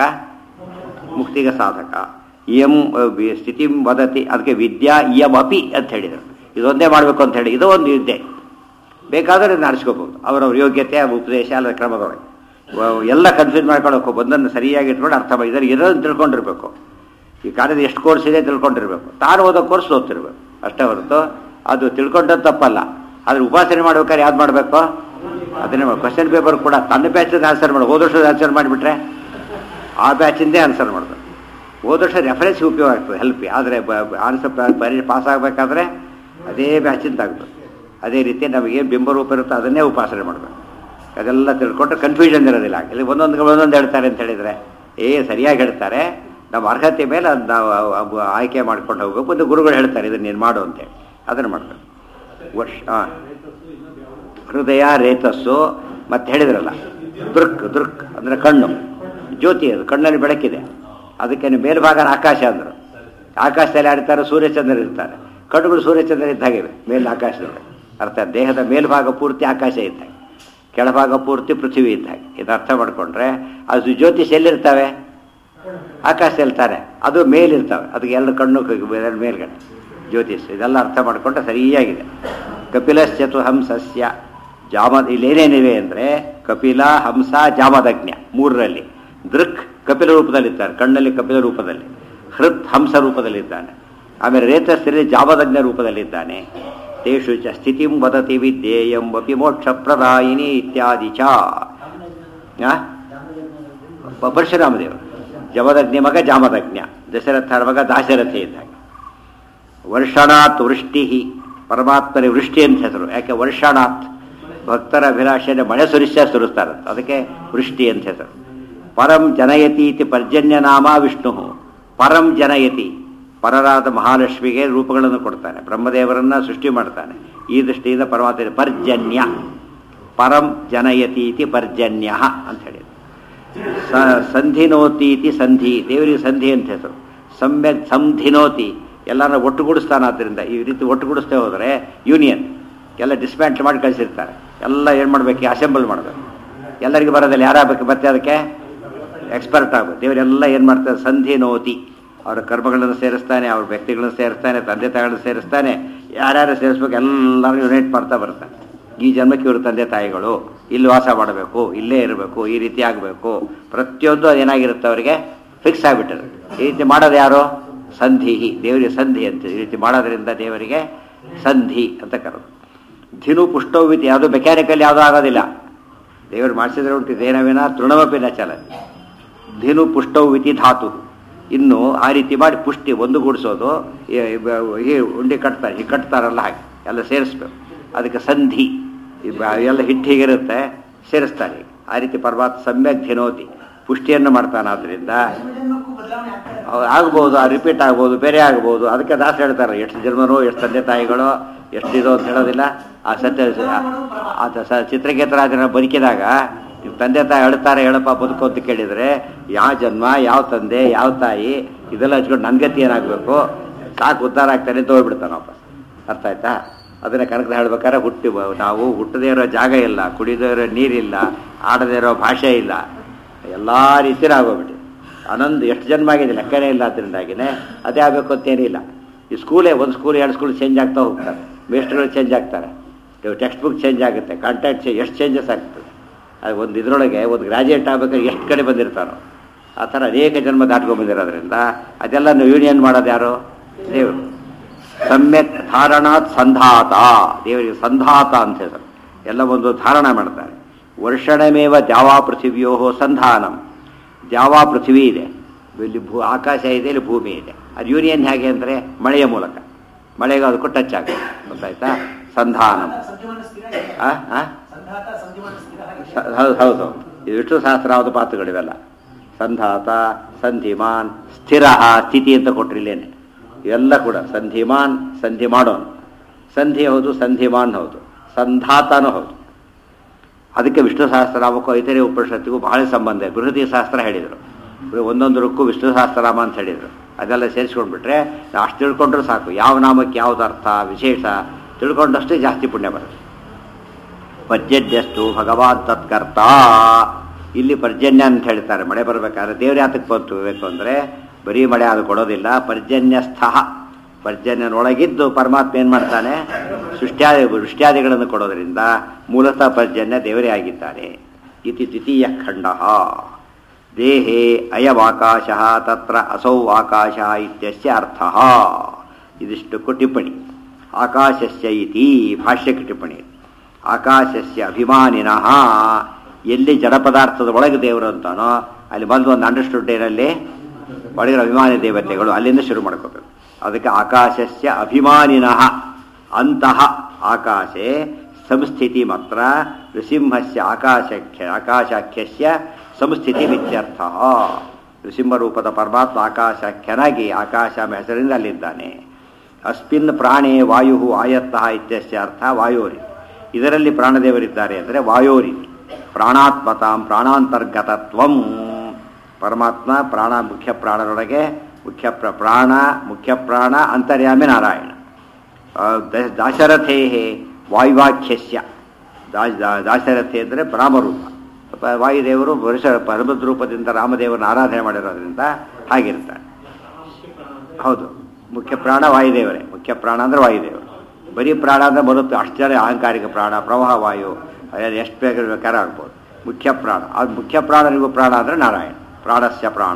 ಮುಕ್ತಿಗೆ ಸಾಧಕ ಇಯಂ ಸ್ಥಿತಿ ವದತಿ ಅದಕ್ಕೆ ವಿದ್ಯಾ ಇಯಂ ಅಪಿ ಅಂತ ಹೇಳಿದರು ಇದೊಂದೇ ಮಾಡಬೇಕು ಅಂತ ಹೇಳಿ ಇದು ಒಂದು ವಿದ್ಯೆ ಬೇಕಾದರೆ ನಡೆಸ್ಕೋಬಹುದು ಅವರವ್ರ ಯೋಗ್ಯತೆ ಉಪದೇಶ ಅಲ್ಲ ಕ್ರಮದೊಳಗೆ ಎಲ್ಲ ಕನ್ಫ್ಯೂಸ್ ಮಾಡ್ಕೊಳ್ಳೋಕೆ ಒಂದನ್ನು ಸರಿಯಾಗಿ ಇಟ್ಕೊಂಡು ಅರ್ಥ ಮಾಡಿ ಇದರಲ್ಲಿ ಇರೋದನ್ನು ತಿಳ್ಕೊಂಡಿರ್ಬೇಕು ಈ ಕಾರ್ಯದ ಎಷ್ಟು ಕೋರ್ಸ್ ಇದೆ ತಿಳ್ಕೊಂಡಿರ್ಬೇಕು ತಾನು ಓದೋ ಕೋರ್ಸ್ ಓದ್ತಿರ್ಬೇಕು ಅಷ್ಟೇ ಹೊರತು ಅದು ತಿಳ್ಕೊಂಡದ್ದು ತಪ್ಪಲ್ಲ ಆದ್ರೆ ಉಪಾಸನೆ ಮಾಡ್ಬೇಕಾದ್ರೆ ಯಾವ್ದು ಮಾಡಬೇಕು ಅದನ್ನೇ ಕ್ವಶನ್ ಪೇಪರ್ ಕೂಡ ತನ್ನ ಬ್ಯಾಚಿಂದ ಆನ್ಸರ್ ಮಾಡಿ ಹೋದ ವರ್ಷದ ಆನ್ಸರ್ ಮಾಡಿಬಿಟ್ರೆ ಆ ಬ್ಯಾಚಿಂದೇ ಆನ್ಸರ್ ಮಾಡಬೇಕು ಹೋದ ವರ್ಷ ರೆಫರೆನ್ಸ್ ಉಪಯೋಗ ಆಗ್ತದೆ ಹೆಲ್ಪ್ ಆದರೆ ಆನ್ಸರ್ ಪರೀಕ್ಷೆ ಪಾಸ್ ಆಗಬೇಕಾದ್ರೆ ಅದೇ ಬ್ಯಾಚಿಂದ ಆಗಬೇಕು ಅದೇ ರೀತಿ ನಮಗೆ ಬಿಂಬರೂಪ ಇರುತ್ತೆ ಅದನ್ನೇ ಉಪಾಸನೆ ಮಾಡಬೇಕು ಅದೆಲ್ಲ ತಿಳ್ಕೊಂಡ್ರೆ ಕನ್ಫ್ಯೂಷನ್ ಇರೋದಿಲ್ಲ ಇಲ್ಲಿ ಒಂದೊಂದು ಒಂದೊಂದು ಹೇಳ್ತಾರೆ ಅಂತ ಹೇಳಿದರೆ ಏ ಸರಿಯಾಗಿ ಹೇಳ್ತಾರೆ ನಮ್ಮ ಅರ್ಹತೆ ಮೇಲೆ ಅದು ನಾವು ಆಯ್ಕೆ ಮಾಡ್ಕೊಂಡು ಹೋಗ್ಬೇಕು ಒಂದು ಗುರುಗಳು ಹೇಳ್ತಾರೆ ಇದನ್ನು ನೀನು ಮಾಡು ಅಂತೇಳಿ ಅದನ್ನು ಮಾಡಬೇಕು ವರ್ಷ ಹಾಂ ಹೃದಯ ರೇತಸ್ಸು ಮತ್ತೆ ಹೇಳಿದ್ರಲ್ಲ ದೃಕ್ ದೃಕ್ ಅಂದರೆ ಕಣ್ಣು ಜ್ಯೋತಿ ಅದು ಕಣ್ಣಲ್ಲಿ ಬೆಳಕಿದೆ ಅದಕ್ಕೆ ಮೇಲ್ಭಾಗನ ಆಕಾಶ ಅಂದರು ಆಕಾಶದಲ್ಲಿ ಆಡ್ತಾರೆ ಸೂರ್ಯಚಂದ್ರ ಇರ್ತಾರೆ ಕಣ್ಣುಗಳು ಸೂರ್ಯಚಂದ್ರ ಇದ್ದಾಗಿವೆ ಮೇಲೆ ಆಕಾಶದೊಳಗೆ ಅರ್ಥ ದೇಹದ ಮೇಲ್ಭಾಗ ಪೂರ್ತಿ ಆಕಾಶ ಇದ್ದಾಗ ಕೆಳಭಾಗ ಪೂರ್ತಿ ಪೃಥ್ವಿ ಇದ್ದಾಗ ಇದು ಅರ್ಥ ಮಾಡಿಕೊಂಡ್ರೆ ಅದು ಜ್ಯೋತಿಷ್ ಎಲ್ಲಿರ್ತವೆ ಆಕಾಶದಲ್ಲಿ ತಾನೆ ಅದು ಮೇಲಿರ್ತವೆ ಅದಕ್ಕೆ ಎರಡು ಕಣ್ಣು ಮೇಲ್ಗಡೆ ಜ್ಯೋತಿಷ್ ಇದೆಲ್ಲ ಅರ್ಥ ಮಾಡಿಕೊಂಡ್ರೆ ಸರಿಯಾಗಿದೆ ಕಪಿಲಶ್ಚತು ಹಂಸಸ್ಯ ಜಾಮ ಇಲ್ಲೇನೇನಿವೆ ಅಂದರೆ ಕಪಿಲ ಹಂಸ ಜಾಮದಜ್ಞ ಮೂರರಲ್ಲಿ ದೃಕ್ ಕಪಿಲ ರೂಪದಲ್ಲಿದ್ದಾರೆ ಕಣ್ಣಲ್ಲಿ ಕಪಿಲ ರೂಪದಲ್ಲಿ ಹೃತ್ ಹಂಸ ರೂಪದಲ್ಲಿದ್ದಾನೆ ಆಮೇಲೆ ರೇತಸ್ಥರಲ್ಲಿ ಜಾಮದಜ್ಞ ರೂಪದಲ್ಲಿದ್ದಾನೆ ತೇಷು ಚ ಸ್ಥಿತಿಂ ವದತಿ ವಿದ್ಯೇಯಂ ಅಪಿ ಮೋಕ್ಷ ಪ್ರದಾಯಿನಿ ಇತ್ಯಾದಿ ಚ ಪರಶುರಾಮದೇವರು ಜಮದಗ್ನಿ ಮಗ ಜಾಮದಜ್ಞ ದಶರಥರ ಮಗ ದಾಶರಥಿ ಇದ್ದಾಗ ವರ್ಷಾಣಾತ್ ವೃಷ್ಟಿ ಪರಮಾತ್ಮನ ವೃಷ್ಟಿ ಅಂತ ಹೆಸರು ಯಾಕೆ ವರ್ಷಾಣಾತ್ ಭಕ್ತರ ಅಭಿಲಾಷೆಯನ್ನು ಮಳೆ ಸುರಿಸ ಸುರಿಸ್ತಾರಂತ ಅದಕ್ಕೆ ವೃಷ್ಟಿ ಅಂತ ಹೆಸರು ಪರಂ ಜನಯತಿ ಇತಿ ಪರ್ಜನ್ಯ ನಾಮ ವಿಷ್ಣು ಪರಂ ಜನಯತಿ ಪರರಾದ ಮಹಾಲಕ್ಷ್ಮಿಗೆ ರೂಪಗಳನ್ನು ಕೊಡ್ತಾನೆ ಬ್ರಹ್ಮದೇವರನ್ನ ಸೃಷ್ಟಿ ಮಾಡ್ತಾನೆ ಈ ದೃಷ್ಟಿಯಿಂದ ಪರಮಾತ್ಮ ಪರ್ಜನ್ಯ ಪರಂ ಜನಯತಿ ಇತಿ ಪರ್ಜನ್ಯ ಅಂತ ಹೇಳಿ ಸಂಧಿನೋತಿ ಇತಿ ಸಂಧಿ ದೇವರಿಗೆ ಸಂಧಿ ಅಂತ ಹೆಸರು ಸಮ್ಯಕ್ ಸಂಧಿನೋತಿ ಎಲ್ಲರನ್ನ ಒಟ್ಟುಗೂಡಿಸ್ತಾನೆ ಆದ್ದರಿಂದ ಈ ರೀತಿ ಒಟ್ಟುಗೂಡಿಸ್ತೇ ಹೋದರೆ ಯೂನಿಯನ್ ಎಲ್ಲ ಡಿಸ್ಮ್ಯಾಂಟ್ಲ್ ಮಾಡಿ ಕಳಿಸಿರ್ತಾರೆ ಎಲ್ಲ ಏನು ಮಾಡಬೇಕು ಅಸೆಂಬಲ್ ಮಾಡಬೇಕು ಎಲ್ಲರಿಗೂ ಬರೋದಿಲ್ಲ ಯಾರಾಗಬೇಕು ಮತ್ತೆ ಅದಕ್ಕೆ ಎಕ್ಸ್ಪರ್ಟ್ ಆಗಬೇಕು ದೇವರೆಲ್ಲ ಏನು ಮಾಡ್ತಾರೆ ಸಂಧಿ ನೋತಿ ಅವರ ಕರ್ಮಗಳನ್ನು ಸೇರಿಸ್ತಾನೆ ಅವ್ರ ವ್ಯಕ್ತಿಗಳನ್ನು ಸೇರಿಸ್ತಾನೆ ತಂದೆ ತಾಯಿಗಳನ್ನು ಸೇರಿಸ್ತಾನೆ ಯಾರ್ಯಾರು ಸೇರಿಸ್ಬೇಕು ಎಲ್ಲರೂ ಯುನೈಟ್ ಮಾಡ್ತಾ ಬರ್ತಾನೆ ಈ ಜನ್ಮಕ್ಕೆ ಇವರು ತಂದೆ ತಾಯಿಗಳು ಇಲ್ಲಿ ವಾಸ ಮಾಡಬೇಕು ಇಲ್ಲೇ ಇರಬೇಕು ಈ ರೀತಿ ಆಗಬೇಕು ಪ್ರತಿಯೊಂದು ಅದೇನಾಗಿರುತ್ತೆ ಅವರಿಗೆ ಫಿಕ್ಸ್ ಆಗಿಬಿಟ್ಟಿರುತ್ತೆ ಈ ರೀತಿ ಮಾಡೋದು ಯಾರು ಸಂಧಿ ದೇವರಿಗೆ ಸಂಧಿ ಅಂತ ಈ ರೀತಿ ಮಾಡೋದ್ರಿಂದ ದೇವರಿಗೆ ಸಂಧಿ ಅಂತ ಕರೆದು ಧಿನು ಪುಷ್ಟೋವಿತಿ ಯಾವುದು ಮೆಕ್ಯಾನಿಕಲ್ ಯಾವುದೂ ಆಗೋದಿಲ್ಲ ದೇವರು ಮಾಡಿಸಿದ್ರೆ ಉಂಟು ದೇನವೇನ ತೃಣವಪಿ ನ ಚಲತಿ ಧೇನು ಪುಷ್ಟವು ಇತಿ ಧಾತು ಇನ್ನು ಆ ರೀತಿ ಮಾಡಿ ಪುಷ್ಟಿ ಒಂದುಗೂಡಿಸೋದು ಈ- ಈ ಉಂಡೆ ಕಟ್ತಾರೆ ಹೀಗೆ ಕಟ್ತಾರಲ್ಲ ಹಾಗೆ ಎಲ್ಲ ಸೇರಿಸ್ಬೇಕು ಅದಕ್ಕೆ ಸಂಧಿ ಈ ಬ- ಎಲ್ಲ ಹಿಟ್ಟು ಹೀಗಿರುತ್ತೆ ಸೇರಿಸ್ತಾರೆ ಆ ರೀತಿ ಪರಮಾತ್ಮ ಸಮ್ಯಕ್ ಧಿನೋತಿ ಪುಷ್ಟಿಯನ್ನು ಮಾಡ್ತಾನಾದ್ರಿಂದ ಜನ್ಮಕ್ಕೂ ಬದಲಾವಣೆ ಆಗ್ತಾ ಇದೆ ಅವ್ರು ಆಗ್ಬೋದು ಆ ರಿಪೀಟ್ ಆಗ್ಬೋದು ಬೇರೆ ಆಗ್ಬೋದು ಅದಕ್ಕೆ ದಾಸ ಹೇಳ್ತಾರೆ ಎಷ್ಟು ಜನ್ಮರು ಎಷ್ಟು ತಂದೆ ತಾಯಿಗಳು ಎಷ್ಟು ಇದು ಅಂತ ಹೇಳೋದಿಲ್ಲ ಆ ಸತ್ಯ ಆತ ಸ ಚಿತ್ರಕೇತರಾಜನ ಬದುಕಿದಾಗ ನಿಮ್ಮ ತಂದೆ ತಾಯಿ ಹೇಳ್ತಾರೆ ಹೇಳಪ್ಪ ಬದುಕು ಅಂತ ಕೇಳಿದರೆ ಯಾವ ಜನ್ಮ ಯಾವ ತಂದೆ ಯಾವ ತಾಯಿ ಇದೆಲ್ಲ ಹಚ್ಕೊಂಡು ನನ್ನ ಗತಿ ಏನಾಗಬೇಕು ಸಾಕು ಉದ್ಧಾರ ಆಗ್ತಾನೆ ಅಂತ ಹೋಗ್ಬಿಡ್ತಾನೆ ವಾಪಸ್ ಅರ್ಥ ಆಯ್ತಾ ಅದನ್ನ ಕನಕದ ಹೇಳ್ಬೇಕಾದ್ರೆ ಹುಟ್ಟಿ ಬ- ನಾವು ಹುಟ್ಟದೇ ಇರೋ ಜಾಗ ಇಲ್ಲ ಕುಡಿದೇ ಇರೋ ನೀರಿಲ್ಲ ಆಡದೇ ಇರೋ ಭಾಷೆ ಇಲ್ಲ ಎಲ್ಲ ರೀತಿಯೂ ಆಗೋಗ್ಬಿಟ್ಟು ಆನಂದ್ ಎಷ್ಟು ಜನ್ಮ ಆಗಿದೆ ಲೆಕ್ಕನೇ ಇಲ್ಲ ಅದರಿಂದಾಗಿನೇ ಅದೇ ಆಗಬೇಕು ಅಂತೇನಿಲ್ಲ ಈ ಸ್ಕೂಲೇ ಒಂದು ಸ್ಕೂಲ್ ಎರಡು ಸ್ಕೂಲ್ ಚೇಂಜ್ ಆಗ್ತಾ ಹೋಗ್ತಾರೆ ಮೇಸ್ಟ್ರುಗಳು ಚೇಂಜ್ ಆಗ್ತಾರೆ ಟೆಕ್ಸ್ಟ್ ಬುಕ್ ಚೇಂಜ್ ಆಗುತ್ತೆ ಕಾಂಟ್ಯಾಕ್ಟ್ ಚೇ ಎಷ್ಟು ಚೇಂಜಸ್ ಆಗ್ತದೆ ಅದು ಒಂದು ಇದರೊಳಗೆ ಒಂದು ಗ್ರಾಜುಯೇಟ್ ಆಗ್ಬೇಕಾದ್ರೆ ಎಷ್ಟು ಕಡೆ ಬಂದಿರ್ತಾರೋ ಆ ಥರ ಅನೇಕ ಜನ್ಮ ದಾಟ್ಕೊಂಡ್ಬಂದಿರೋದ್ರಿಂದ ಅದೆಲ್ಲ ಯೂನಿಯನ್ ಮಾಡೋದು ಯಾರು ದೇವರು ಸಮ್ಯಕ್ ಧಾರಣಾತ್ ಸಂಧಾತ ದೇವರಿಗೆ ಸಂಧಾತ ಅಂತ ಹೆಸರು ಎಲ್ಲ ಒಂದು ಧಾರಣ ಮಾಡ್ತಾರೆ ವರ್ಷಣಮೇವ ದ್ಯಾವಾ ಪೃಥಿವ್ಯೋ ಸಂಧಾನಂ ದ್ಯಾವಾ ಪೃಥ್ವಿ ಇದೆ ಇಲ್ಲಿ ಭೂ ಆಕಾಶ ಇದೆ ಇಲ್ಲಿ ಭೂಮಿ ಇದೆ ಅದು ಯೂನಿಯನ್ ಹೇಗೆ ಅಂದರೆ ಮಳೆಯ ಮೂಲಕ ಮಳೆಗೆ ಅದಕ್ಕೂ ಟಚ್ ಆಗುತ್ತೆ ಗೊತ್ತಾಯ್ತಾ ಸಂಧಾನಂ ಸಂಧಿಮಾನ ಸ್ಥಿರ ಆ ಆ ಸಂಧಾತ ಸಂಧಿಮಾನ ಸ್ಥಿರ ಹಾಗೆ ಸ- ಹೌದು ಹೌದು ಇದು ವಿಷ್ಣು ಸಹಸ್ರಾವಧ ಪಾತ್ರಗಳಿವೆಲ್ಲ ಸಂಧಾತ ಸಂಧಿಮಾನ್ ಸ್ಥಿರ ಸ್ಥಿತಿ ಅಂತ ಕೊಟ್ರು ಇಲ್ಲೇನೆ ಇವೆಲ್ಲ ಕೂಡ ಸಂಧಿಮಾನ್ ಸಂಧಿ ಮಾಡೋನು ಸಂಧಿ ಹೌದು ಸಂಧಿಮಾನ್ ಹೌದು ಸಂಧಾತನೂ ಹೌದು ಅದಕ್ಕೆ ವಿಷ್ಣು ಸಹಸ್ರನಾಮಕ್ಕೂ ಐತರೇ ಉಪನಿಷತ್ತಿಗೂ ಬಹಳ ಸಂಬಂಧ ಇದೆ ಬೃಹತಿ ಸಹಸ್ರ ಹೇಳಿದರು ಒಂದೊಂದರಕ್ಕೂ ವಿಷ್ಣು ಸಹಸ್ರನಾಮ ಅಂತ ಹೇಳಿದರು ಅದೆಲ್ಲ ಸೇರಿಸ್ಕೊಂಡ್ಬಿಟ್ರೆ ನಾವು ಅಷ್ಟು ತಿಳ್ಕೊಂಡ್ರೆ ಸಾಕು ಯಾವ ನಾಮಕ್ಕೆ ಯಾವ್ದು ಅರ್ಥ ವಿಶೇಷ ತಿಳ್ಕೊಂಡಷ್ಟೇ ಜಾಸ್ತಿ ಪುಣ್ಯ ಬರುತ್ತೆ ಪರ್ಜನ್ಯಸ್ತು ಭಗವಾನ್ ತತ್ಕರ್ತ ಇಲ್ಲಿ ಪರ್ಜನ್ಯ ಅಂತ ಹೇಳ್ತಾರೆ ಮಳೆ ಬರಬೇಕಾದ್ರೆ ದೇವ್ರ ಯಾತಕ್ಕೆ ಬಂತು ಬೇಕು ಅಂದರೆ ಬರೀ ಮಳೆ ಅದು ಕೊಡೋದಿಲ್ಲ ಪರ್ಜನ್ಯಸ್ಥ ಪರ್ಜನ್ಯನೊಳಗಿದ್ದು ಪರಮಾತ್ಮ ಏನು ಮಾಡ್ತಾನೆ ಸೃಷ್ಟ್ಯಾದಿ ವೃಷ್ಟ್ಯಾದಿಗಳನ್ನು ಕೊಡೋದ್ರಿಂದ ಮೂಲತಃ ಪರ್ಜನ್ಯ ದೇವರೇ ಆಗಿದ್ದಾನೆ ಇತಿ ದ್ವಿತೀಯ ಖಂಡ ದೇಹೇ ಅಯವಾಕಾಶ ತತ್ರ ಅಸೌ ಆಕಾಶ ಇತ್ಯಸ್ಯ ಅರ್ಥ ಇದಿಷ್ಟಕ್ಕೂ ಟಿಪ್ಪಣಿ ಆಕಾಶಸ್ಯ ಇತಿ ಭಾಷ್ಯಕ್ಕೆ ಟಿಪ್ಪಣಿ ಆಕಾಶಸ್ಯ ಅಭಿಮಾನಿನಃ ಎಲ್ಲಿ ಜಡ ಪದಾರ್ಥದ ಒಳಗೆ ದೇವರು ಅಂತಾನೋ ಅಲ್ಲಿ ಬಂದು ಒಂದು ಅಂಡರ್ಸ್ಟುಡ್ ಏನಲ್ಲಿ ಒಳಗಿರೋ ಅಭಿಮಾನಿ ದೇವತೆಗಳು ಅಲ್ಲಿಂದ ಶುರು ಮಾಡ್ಕೋಬೇಕು ಅದಕ್ಕೆ ಆಕಾಶಸ್ಯ ಅಭಿಮಾನಿನಃ ಅಂತಹ ಆಕಾಶೆ ಸಂಸ್ಥಿತಿ ಮಾತ್ರ ನೃಸಿಂಹಸ್ಯ ಆಕಾಶಖ್ಯ ಆಕಾಶಾಖ್ಯಸ್ಯ ಸಂಸ್ಥಿತಿ ಇತ್ಯರ್ಥ ನೃಸಿಂಹರೂಪದ ಪರಮಾತ್ಮ ಆಕಾಶಖ್ಯನಾಗಿ ಆಕಾಶ ಎಂಬ ಹೆಸರಿಂದ ಅಲ್ಲಿದ್ದಾನೆ ಅಸ್ಮಿನ್ ಪ್ರಾಣೇ ವಾಯು ಆಯತ್ತಃ ಇತ್ಯಸ್ಯ ಅರ್ಥ ವಾಯೋರಿ ಇದರಲ್ಲಿ ಪ್ರಾಣದೇವರಿದ್ದಾರೆ ಅಂದರೆ ವಾಯೋರಿ ಪ್ರಾಣಾತ್ಮತಾಂ ಪ್ರಾಣಾಂತರ್ಗತತ್ವಂ ಪರಮಾತ್ಮ ಪ್ರಾಣ ಮುಖ್ಯ ಪ್ರಾಣರೊಳಗೆ ಮುಖ್ಯ ಪ್ರ ಪ್ರಾಣ ಮುಖ್ಯ ಪ್ರಾಣ ಅಂತರ್ಯಾಮಿ ನಾರಾಯಣ ಆ, ದ- ದಾಶರಥೇ ವಾಯುವಾಖ್ಯಸ್ಯ ದಾ- ದಾ- ದಾಶರಥಿ ಅಂದರೆ ರಾಮರೂಪ ಪ- ವಾಯುದೇವರು ವರುಷ ಪರಮದ ರೂಪದಿಂದ ರಾಮದೇವರನ್ನ ಆರಾಧನೆ ಮಾಡಿರೋದ್ರಿಂದ ಹಾಗಿರ್ತಾರೆ ಹೌದು ಮುಖ್ಯ ಪ್ರಾಣ ವಾಯುದೇವರೇ ಮುಖ್ಯ ಪ್ರಾಣ ಅಂದರೆ ವಾಯುದೇವರು ಬರೀ ಪ್ರಾಣ ಅಂದರೆ ಬರುತ್ತೆ ಅಷ್ಟೇ ಅಹಂಕಾರಿಕ ಪ್ರಾಣ ಪ್ರವಾಹ ವಾಯು ಅದ್ರಲ್ಲಿ ಎಷ್ಟು ಬೇಕಾದ್ರೆ ಬೇಕಾದ್ರೆ ಆಗ್ಬೋದು ಮುಖ್ಯ ಪ್ರಾಣ ಅದು ಮುಖ್ಯ ಪ್ರಾಣನಿಗೂ ಪ್ರಾಣ ಅಂದರೆ ನಾರಾಯಣ ಪ್ರಾಣಸ್ಯ ಪ್ರಾಣ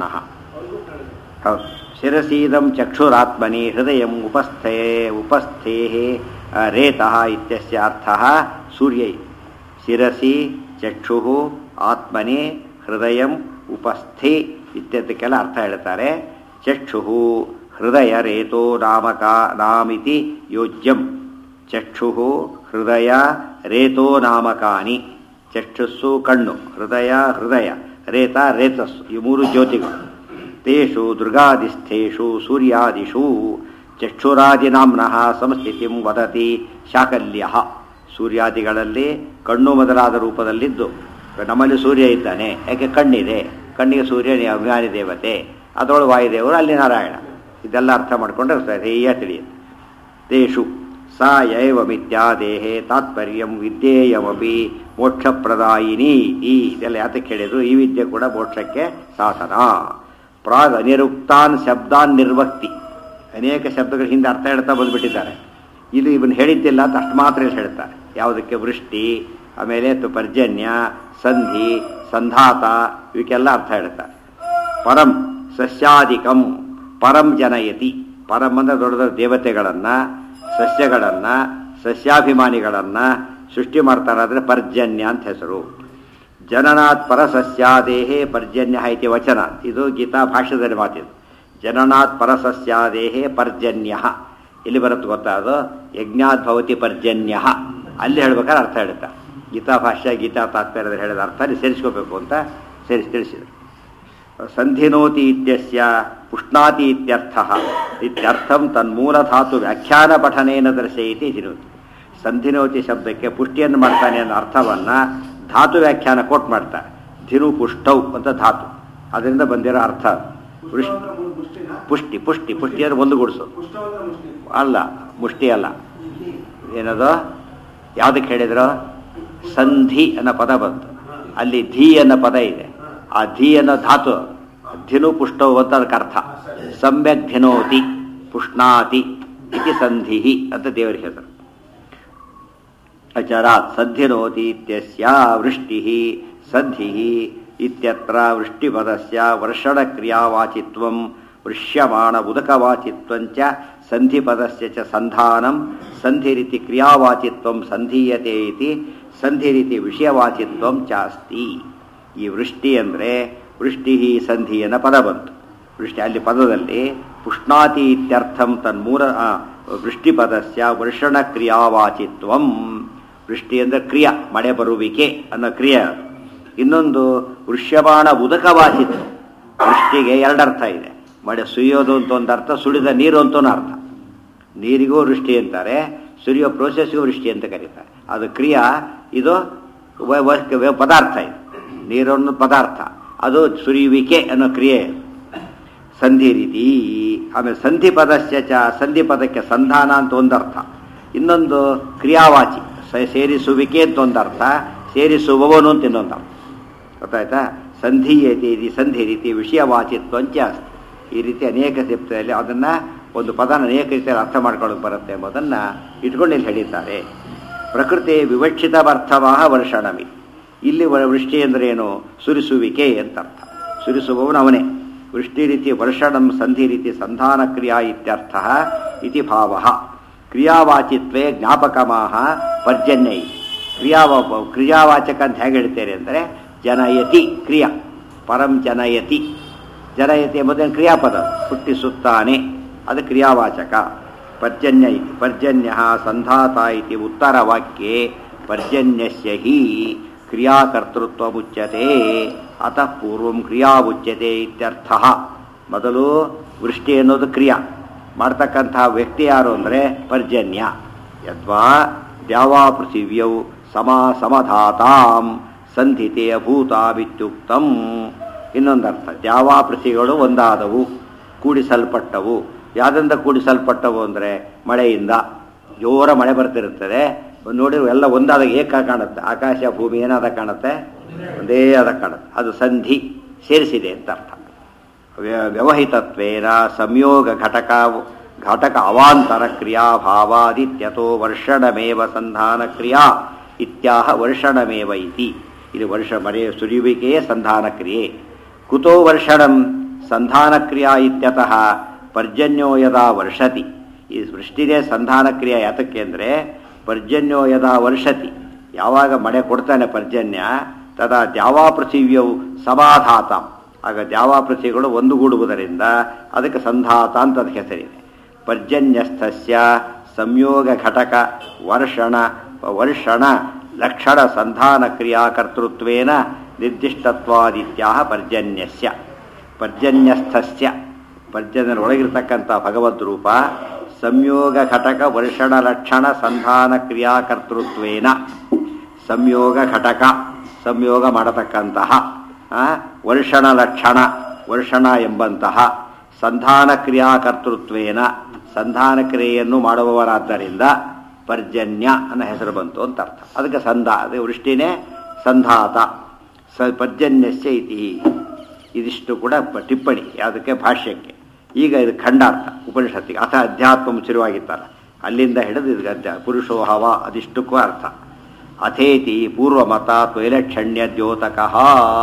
ಹೌದು ಶಿರಸೀದಂ ಚಕ್ಷುರಾತ್ಮನಿ ಹೃದಯ ಉಪಸ್ಥೇ ಉಪಸ್ಥೇ ರೇತಃ ಇತ್ಯಸ್ಯ ಅರ್ಥಃ ಸೂರ್ಯ ಶಿರಸಿ ಚಕ್ಷು ಆತ್ಮನಿ ಹೃದಯ ಉಪಸ್ಥಿ ಇತ್ಯದಕ್ಕೆಲ್ಲ ಅರ್ಥ ಹೇಳ್ತಾರೆ ಚಕ್ಷು ಹೃದಯ ರೇತೋ ನಾಮಕ ನಾಮಿತಿ ಯೋಜ್ಯಂ ಚಕ್ಷು ಹೃದಯ ರೇತೋ ನಾಮಕಾನಿ ಚಕ್ಷುಸ್ಸು ಕಣ್ಣು ಹೃದಯ ಹೃದಯ ರೇತ ರೇತಸ್ಸು ಈ ಮೂರು ಜ್ಯೋತಿಗಳು ತೇಷು ದುರ್ಗಾದಿಸ್ಥೇಷು ಸೂರ್ಯಾದಿಷು ಚಕ್ಷುರಾದಿನಾಮ್ನಃ ಸಂಸ್ಥಿತಿಂ ವದತಿ ಶಾಕಲ್ಯ ಸೂರ್ಯಾದಿಗಳಲ್ಲಿ ಕಣ್ಣು ಮೊದಲಾದ ರೂಪದಲ್ಲಿದ್ದು ನಮ್ಮಲ್ಲಿ ಸೂರ್ಯ ಇದ್ದಾನೆ ಯಾಕೆ ಕಣ್ಣಿದೆ ಕಣ್ಣಿಗೆ ಸೂರ್ಯ ಅಭಿಮಾನಿ ದೇವತೆ ಅದರೊಳು ವಾಯುದೇವರು ಅಲ್ಲಿ ನಾರಾಯಣ ಇದೆಲ್ಲ ಅರ್ಥ ಮಾಡಿಕೊಂಡ್ರೆ ಸರಿಯ ತಿಳಿಯುತ್ತೆ ತೇಷು ಸಾ ಯೈವ ಮಿಥ್ಯಾದೇಹೆ ತಾತ್ಪರ್ಯಂ ವಿದ್ಯೇಯಮಪಿ ಮೋಕ್ಷಪ್ರದಾಯಿನಿ ಈ ಇದೆಲ್ಲ ಯಾತಕ್ಕೆ ಹೇಳಿದ್ರು ಈ ವಿದ್ಯೆ ಕೂಡ ಮೋಕ್ಷಕ್ಕೆ ಸಾಧನ ಪ್ರಾಗ್ ಅನಿರುಕ್ತಾನ್ ಶಬ್ದಾನ್ ನಿರ್ವಕ್ತಿ ಅನೇಕ ಶಬ್ದಗಳ ಹಿಂದೆ ಅರ್ಥ ಹೇಳ್ತಾ ಬಂದ್ಬಿಟ್ಟಿದ್ದಾರೆ ಇದು ಇವನ್ ಹೇಳಿದ್ದಿಲ್ಲ ಅಂತ ಅಷ್ಟು ಮಾತ್ರ ಇಲ್ಲಿ ಹೇಳ್ತಾರೆ ಯಾವುದಕ್ಕೆ ವೃಷ್ಟಿ ಆಮೇಲೆ ತು- ಪರ್ಜನ್ಯ ಸಂಧಿ ಸಂಧಾತ ಇವಕ್ಕೆಲ್ಲ ಅರ್ಥ ಹೇಳ್ತಾರೆ ಪರಂ ಸಸ್ಯಾಧಿಕಂ ಪರಂ ಜನಯತಿ ಪರಂ ಅಂದ್ರೆ ದೊಡ್ಡ ದೊಡ್ಡ ದೇವತೆಗಳನ್ನ ಸಸ್ಯಗಳನ್ನ ಸಸ್ಯಾಭಿಮಾನಿಗಳನ್ನ ಸೃಷ್ಟಿ ಮಾಡ್ತಾರಾದ್ರೆ ಪರ್ಜನ್ಯ ಅಂತ ಹೆಸರು ಜನನಾತ್ ಪರಸಸ್ಯಾದೇಹೇ ಪರ್ಜನ್ಯ ಇತಿ ವಚನ ಇದು ಗೀತಾ ಭಾಷ್ಯದಲ್ಲಿ ಮಾತಿದು ಜನನಾತ್ ಪರಸಸ್ಯಾದೇಹೇ ಪರ್ಜನ್ಯ ಎಲ್ಲಿ ಬರುತ್ತೆ ಗೊತ್ತಾ ಅದು ಯಜ್ಞಾತ್ ಭವತಿ ಪರ್ಜನ್ಯ ಅಲ್ಲಿ ಹೇಳ್ಬೇಕಾದ್ರೆ ಅರ್ಥ ಹೇಳುತ್ತಾ ಗೀತಾ ಭಾಷ್ಯ ಗೀತಾ ತಾತ್ಪರ್ಯದಲ್ಲಿ ಹೇಳಿದ ಅರ್ಥ ಅಲ್ಲಿ ಸೇರಿಸ್ಕೋಬೇಕು ಅಂತ ಸೇರಿಸಿ ತಿಳಿಸಿದರು ಸಂಧಿನೋತಿ ಇತ್ಯಸ್ಯ ಪುಷ್ಣಾತಿ ಇತ್ಯರ್ಥ ಇತ್ಯರ್ಥಂ ತನ್ಮೂಲಧಾತು ವ್ಯಾಖ್ಯಾನ ಪಠನೇನ ದರ್ಶಯತಿ ಧಿನೋತಿ ಸಂಧಿನೋತಿ ಶಬ್ದಕ್ಕೆ ಪುಷ್ಟಿಯನ್ನು ಮಾಡ್ತಾನೆ ಅನ್ನೋ ಅರ್ಥವನ್ನು ಧಾತು ವ್ಯಾಖ್ಯಾನ ಕೋಟ್ ಮಾಡ್ತಾರೆ ಧಿರು ಪುಷ್ಟೌ ಅಂತ ಧಾತು ಅದರಿಂದ ಬಂದಿರೋ ಅರ್ಥ ಪುಷ್ ಪುಷ್ಟಿ ಪುಷ್ಟಿ ಪುಷ್ಟಿ ಅಂದ್ರೆ ಒಂದು ಗುಡಿಸು ಅಲ್ಲ ಮುಷ್ಟಿ ಅಲ್ಲ ಏನದು ಯಾವುದಕ್ಕೆ ಹೇಳಿದ್ರು ಸಂಧಿ ಅನ್ನೋ ಪದ ಬಂತು ಅಲ್ಲಿ ಧೀ ಅನ್ನೋ ಪದ ಇದೆ ಆ ಧೀ ಅನ್ನೋ ಧಾತು ಧಿನು ಪುಷ್ಟವು ಅಂತ ಅದಕ್ಕೆ ಅರ್ಥ ಸಮ್ಯಕ್ ಧಿನೋತಿ ಪುಷ್ಣಾತಿ ಇತಿ ಸಂಧಿ ಅಂತ ದೇವರಿಗೆ ಹೆಸರು ಅಚರಾತ್ ಸದ್ಧಿನೋತಿ ಇತ್ಯಸ್ಯ ವೃಷ್ಟಿ ಸದ್ಧಿ ಇತ್ಯತ್ರ ವೃಷ್ಟಿಪದಸ್ಯ ವರ್ಷಣಕ್ರಿಯಾವಾಚಿತ್ವಂ ವೃಷ್ಯಮಾಣ ಉದಕವಾಚಿತ್ವಂಚ ಸಂಧಿಪದಸ್ಯ ಚ ಸಂಧಾನಂ ಸಂಧಿರಿತಿ ಕ್ರಿಯಾವಾಚಿತ್ವಂ ಸಂಧೀಯತೆ ಇತಿ ಸಂಧಿರಿತಿ ವಿಷಯವಾಚಿತ್ವಂ ಚಾಸ್ತಿ ಈ ವೃಷ್ಟಿ ಅಂದರೆ ವೃಷ್ಟಿ ಸಂಧಿ ಅನ್ನೋ ಪದ ಬಂತು ವೃಷ್ಟಿ ಅಲ್ಲಿ ಪದದಲ್ಲಿ ಪುಷ್ಣಾತಿ ಇತ್ಯರ್ಥಂ ತನ್ಮೂಲ ಆ, ವೃಷ್ಟಿಪದಸ್ಯ ವರ್ಷಣ ಕ್ರಿಯಾವಾಚಿತ್ವಂ ವೃಷ್ಟಿ ಅಂದರೆ ಕ್ರಿಯಾ ಮಳೆ ಬರುವಿಕೆ ಅನ್ನೋ ಕ್ರಿಯೆ ಅದು. ಇನ್ನೊಂದು ವೃಷ್ಯಮಾಣ ಉದಕವಾಚಿತ್ವ ವೃಷ್ಟಿಗೆ ಎರಡರ್ಥ ಇದೆ ಮಳೆ ಸುಯ್ಯೋದು ಅಂತ ಒಂದು ಅರ್ಥ ಸುಳಿದ ನೀರು ಅಂತ ಒಂದು ಅರ್ಥ ನೀರಿಗೂ ವೃಷ್ಟಿ ಅಂತಾರೆ ಸುರಿಯೋ ಪ್ರೋಸೆಸ್ಗೂ ವೃಷ್ಟಿ ಅಂತ ಕರೀತಾರೆ ಅದು ಕ್ರಿಯಾ ಇದು ವ- ವ- ವ- ಪದಾರ್ಥ ಇದು ನೀರನ್ನು ಪದಾರ್ಥ ಅದು ಸುರಿಯುವಿಕೆ ಅನ್ನೋ ಕ್ರಿಯೆ ಸಂಧಿ ರೀತಿ ಆಮೇಲೆ ಸಂಧಿ ಪದಸ್ಯ ಚ ಸಂಧಿ ಪದಕ್ಕೆ ಸಂಧಾನ ಅಂತ ಒಂದರ್ಥ ಇನ್ನೊಂದು ಕ್ರಿಯಾವಾಚಿ ಸ- ಸೇರಿಸುವಿಕೆ ಅಂತ ಒಂದರ್ಥ ಸೇರಿಸುವವನು ಅಂತ ಇನ್ನೊಂದು ಅರ್ಥ ಗೊತ್ತಾಯ್ತಾ ಸಂಧೀಯತೆ ಇದು ಸಂಧಿ ರೀತಿ ವಿಷಯವಾಚಿತ್ವಂಚ ಅಸ್ತಿ ಈ ರೀತಿ ಅನೇಕ ಶಬ್ದದಲ್ಲಿ ಅದನ್ನು ಒಂದು ಪದನ ಅನೇಕ ರೀತಿಯಲ್ಲಿ ಅರ್ಥ ಮಾಡ್ಕೊಳ್ಳೋಕೆ ಬರುತ್ತೆ ಎಂಬುದನ್ನು ಇಟ್ಕೊಂಡು ಇಲ್ಲಿ ಹೇಳಿದ್ದಾರೆ ಪ್ರಕೃತಿ ವಿವಕ್ಷಿತವರ್ಥವಾಹ ವರ್ಷಣಮಿ ಇಲ್ಲಿ ವ- ವೃಷ್ಟಿ ಅಂದರೆ ಏನು ಸುರಿಸುವಿಕೆ ಅಂತ ಅರ್ಥ ಸುರಿಸುವವನು ಅವನೇ ವೃಷ್ಟಿ ರೀತಿ ವರ್ಷಣಂ ಸಂಧಿ ರೀತಿ ಸಂಧಾನ ಕ್ರಿಯಾ ಇತ್ಯರ್ಥ ಇತಿ ಭಾವ ಕ್ರಿಯಾವಾಚಿತ್ವೇ ಜ್ಞಾಪಕಮಾಹ ಪರ್ಜನ್ಯೈ ಕ್ರಿಯಾವ ಕ್ರಿಯಾವಾಚಕ ಅಂತ ಹೇಗೆ ಹೇಳ್ತೇನೆ ಅಂದರೆ ಜನಯತಿ ಕ್ರಿಯಾ ಪರಂ ಜನಯತಿ ಜನಯತಿ ಎಂಬುದನ್ನು ಕ್ರಿಯಾಪದ ಹುಟ್ಟಿಸುತ್ತಾನೆ ಅದು ಕ್ರಿಯಾವಾಚಕ ಪರ್ಜನ್ಯ ಇತಿ ಪರ್ಜನ್ಯ ಸಂಧಾತ ಇತಿ ಉತ್ತರವಾಕ್ಯೆ ಪರ್ಜನ್ಯಸ್ಯ ಹಿ ಕ್ರಿಯಾಕರ್ತೃತ್ವ ಮುಚ್ಯತೆ ಅತಃ ಪೂರ್ವಂ ಕ್ರಿಯಾ ಉಚ್ಯತೆ ಇತ್ಯರ್ಥ ಮೊದಲು ವೃಷ್ಟಿ ಅನ್ನೋದು ಕ್ರಿಯಾ ಮಾಡ್ತಕ್ಕಂತಹ ವ್ಯಕ್ತಿ ಯಾರು ಅಂದರೆ ಪರ್ಜನ್ಯ ಯದ್ವಾ ದ್ಯಾವಾ ಪೃಥಿವ್ಯೌ ಸಮಾ ಸಮಧಾತಾಂ ಸಂಧಿತೆ ಅಭೂತಾವಿತ್ಯುಕ್ತಂ ಇನ್ನೊಂದರ್ಥ ದ್ಯಾವಾ ಪೃಥ್ವಿಗಳು ಒಂದಾದವು ಕೂಡಿಸಲ್ಪಟ್ಟವು ಯಾವುದರಿಂದ ಕೂಡಿಸಲ್ಪಟ್ಟವು ಅಂದರೆ ಮಳೆಯಿಂದ ಜೋರ ಮಳೆ ಬರ್ತಿರುತ್ತದೆ ನೋಡಿದ್ರೆ ಎಲ್ಲ ಒಂದಾದಾಗ ಏಕ ಕಾಣುತ್ತೆ ಆಕಾಶ ಭೂಮಿ ಏನಾದ ಕಾಣುತ್ತೆ ಒಂದೇ ಆದ ಕಾಣುತ್ತೆ ಅದು ಸಂಧಿ ಸೇರಿಸಿದೆ ಅಂತ ಅರ್ಥ ವ್ಯ- ವ್ಯವಹಿತತ್ವೇನ ಸಂಯೋಗ ಘಟಕ ಘಟಕ ಅವಾಂತರ ಕ್ರಿಯಾಭಾವಾದಿತ್ಯತೋ ವರ್ಷಣಮೇವ ಸಂಧಾನ ಕ್ರಿಯಾ ಇತ್ಯಾಹ ವರ್ಷಣಮೇವ ಇತಿ ಇದು ವರ್ಷ ಮಳೆ ಸುರಿಯುವಿಕೆಯೇ ಸಂಧಾನ ಕ್ರಿಯೆ ಕುತೋ ವರ್ಷಣಂ ಸಂಧಾನ ಕ್ರಿಯಾ ಇತ್ಯತಃ ಪರ್ಜನ್ಯೋ ಯದಾ ವರ್ಷತಿ ಈ ವೃಷ್ಟಿಗೆ ಸಂಧಾನ ಕ್ರಿಯೆ ಯಾತಕ್ಕೆ ಅಂದರೆ ಪರ್ಜನ್ಯೋ ಯದಾ ವರ್ಷತಿ ಯಾವಾಗ ಮಳೆ ಕೊಡ್ತಾನೆ ಪರ್ಜನ್ಯ ತದಾ ದ್ಯಾವಾ ಪೃಥಿವ್ಯವು ಸಮಾಧಾತ ಆಗ ದ್ಯಾವಾ ಪೃಥ್ವಿಗಳು ಒಂದುಗೂಡುವುದರಿಂದ ಅದಕ್ಕೆ ಸಂಧಾತ ಅಂತ ಅದಕ್ಕೆ ಹೆಸರಿದೆ ಪರ್ಜನ್ಯಸ್ಥಸ್ಯ ಸಂಯೋಗ ಘಟಕ ವರ್ಷಣ ವರ್ಷಣ ಲಕ್ಷಣ ಸಂಧಾನ ಕ್ರಿಯಾಕರ್ತೃತ್ವೇನ ನಿರ್ದಿಷ್ಟತ್ವಾದಿತ್ಯಾಹ ಪರ್ಜನ್ಯಸ್ಯ ಪರ್ಜನ್ಯಸ್ಥಸ್ಯ ಪರ್ಜನ್ಯರೊಳಗಿರ್ತಕ್ಕಂಥ ಭಗವದ್ ರೂಪ ಸಂಯೋಗ ಘಟಕ ವರ್ಷಣ ಲಕ್ಷಣ ಸಂಧಾನ ಕ್ರಿಯಾಕರ್ತೃತ್ವೇನ ಸಂಯೋಗ ಘಟಕ ಸಂಯೋಗ ಮಾಡತಕ್ಕಂತಹ ಆ, ವರ್ಷಣ ಲಕ್ಷಣ ವರ್ಷಣ ಎಂಬಂತಹ ಸಂಧಾನ ಕ್ರಿಯಾಕರ್ತೃತ್ವೇನ ಸಂಧಾನ ಕ್ರಿಯೆಯನ್ನು ಮಾಡುವವರಾದ್ದರಿಂದ ಪರ್ಜನ್ಯ ಅನ್ನೋ ಹೆಸರು ಬಂತು ಅಂತ ಅರ್ಥ ಅದಕ್ಕೆ ಸಂಧಾ ಅದು ವೃಷ್ಟಿನೇ ಸಂಧಾತ ಸ ಪರ್ಜನ್ಯಸ್ಯ ಇತಿ ಇದಿಷ್ಟು ಕೂಡ ಪ- ಟಿಪ್ಪಣಿ ಯಾವುದಕ್ಕೆ ಭಾಷ್ಯಕ್ಕೆ ಈಗ ಇದು ಖಂಡಾರ್ಥ ಉಪನಿಷತ್ತಿಗೆ ಅಥ ಅಧ್ಯಾತ್ಮ ಮುಚ್ಚುರುವಾಗಿತ್ತಲ್ಲ ಅಲ್ಲಿಂದ ಹಿಡಿದು ಇದು ಅಧ್ಯ ಪುರುಷೋ ಹವ ಅದಿಷ್ಟಕ್ಕೂ ಅರ್ಥ ಅಥೇತಿ ಪೂರ್ವಮತ ತ್ವೈಲಕ್ಷಣ್ಯ ದ್ಯೋತಕಃ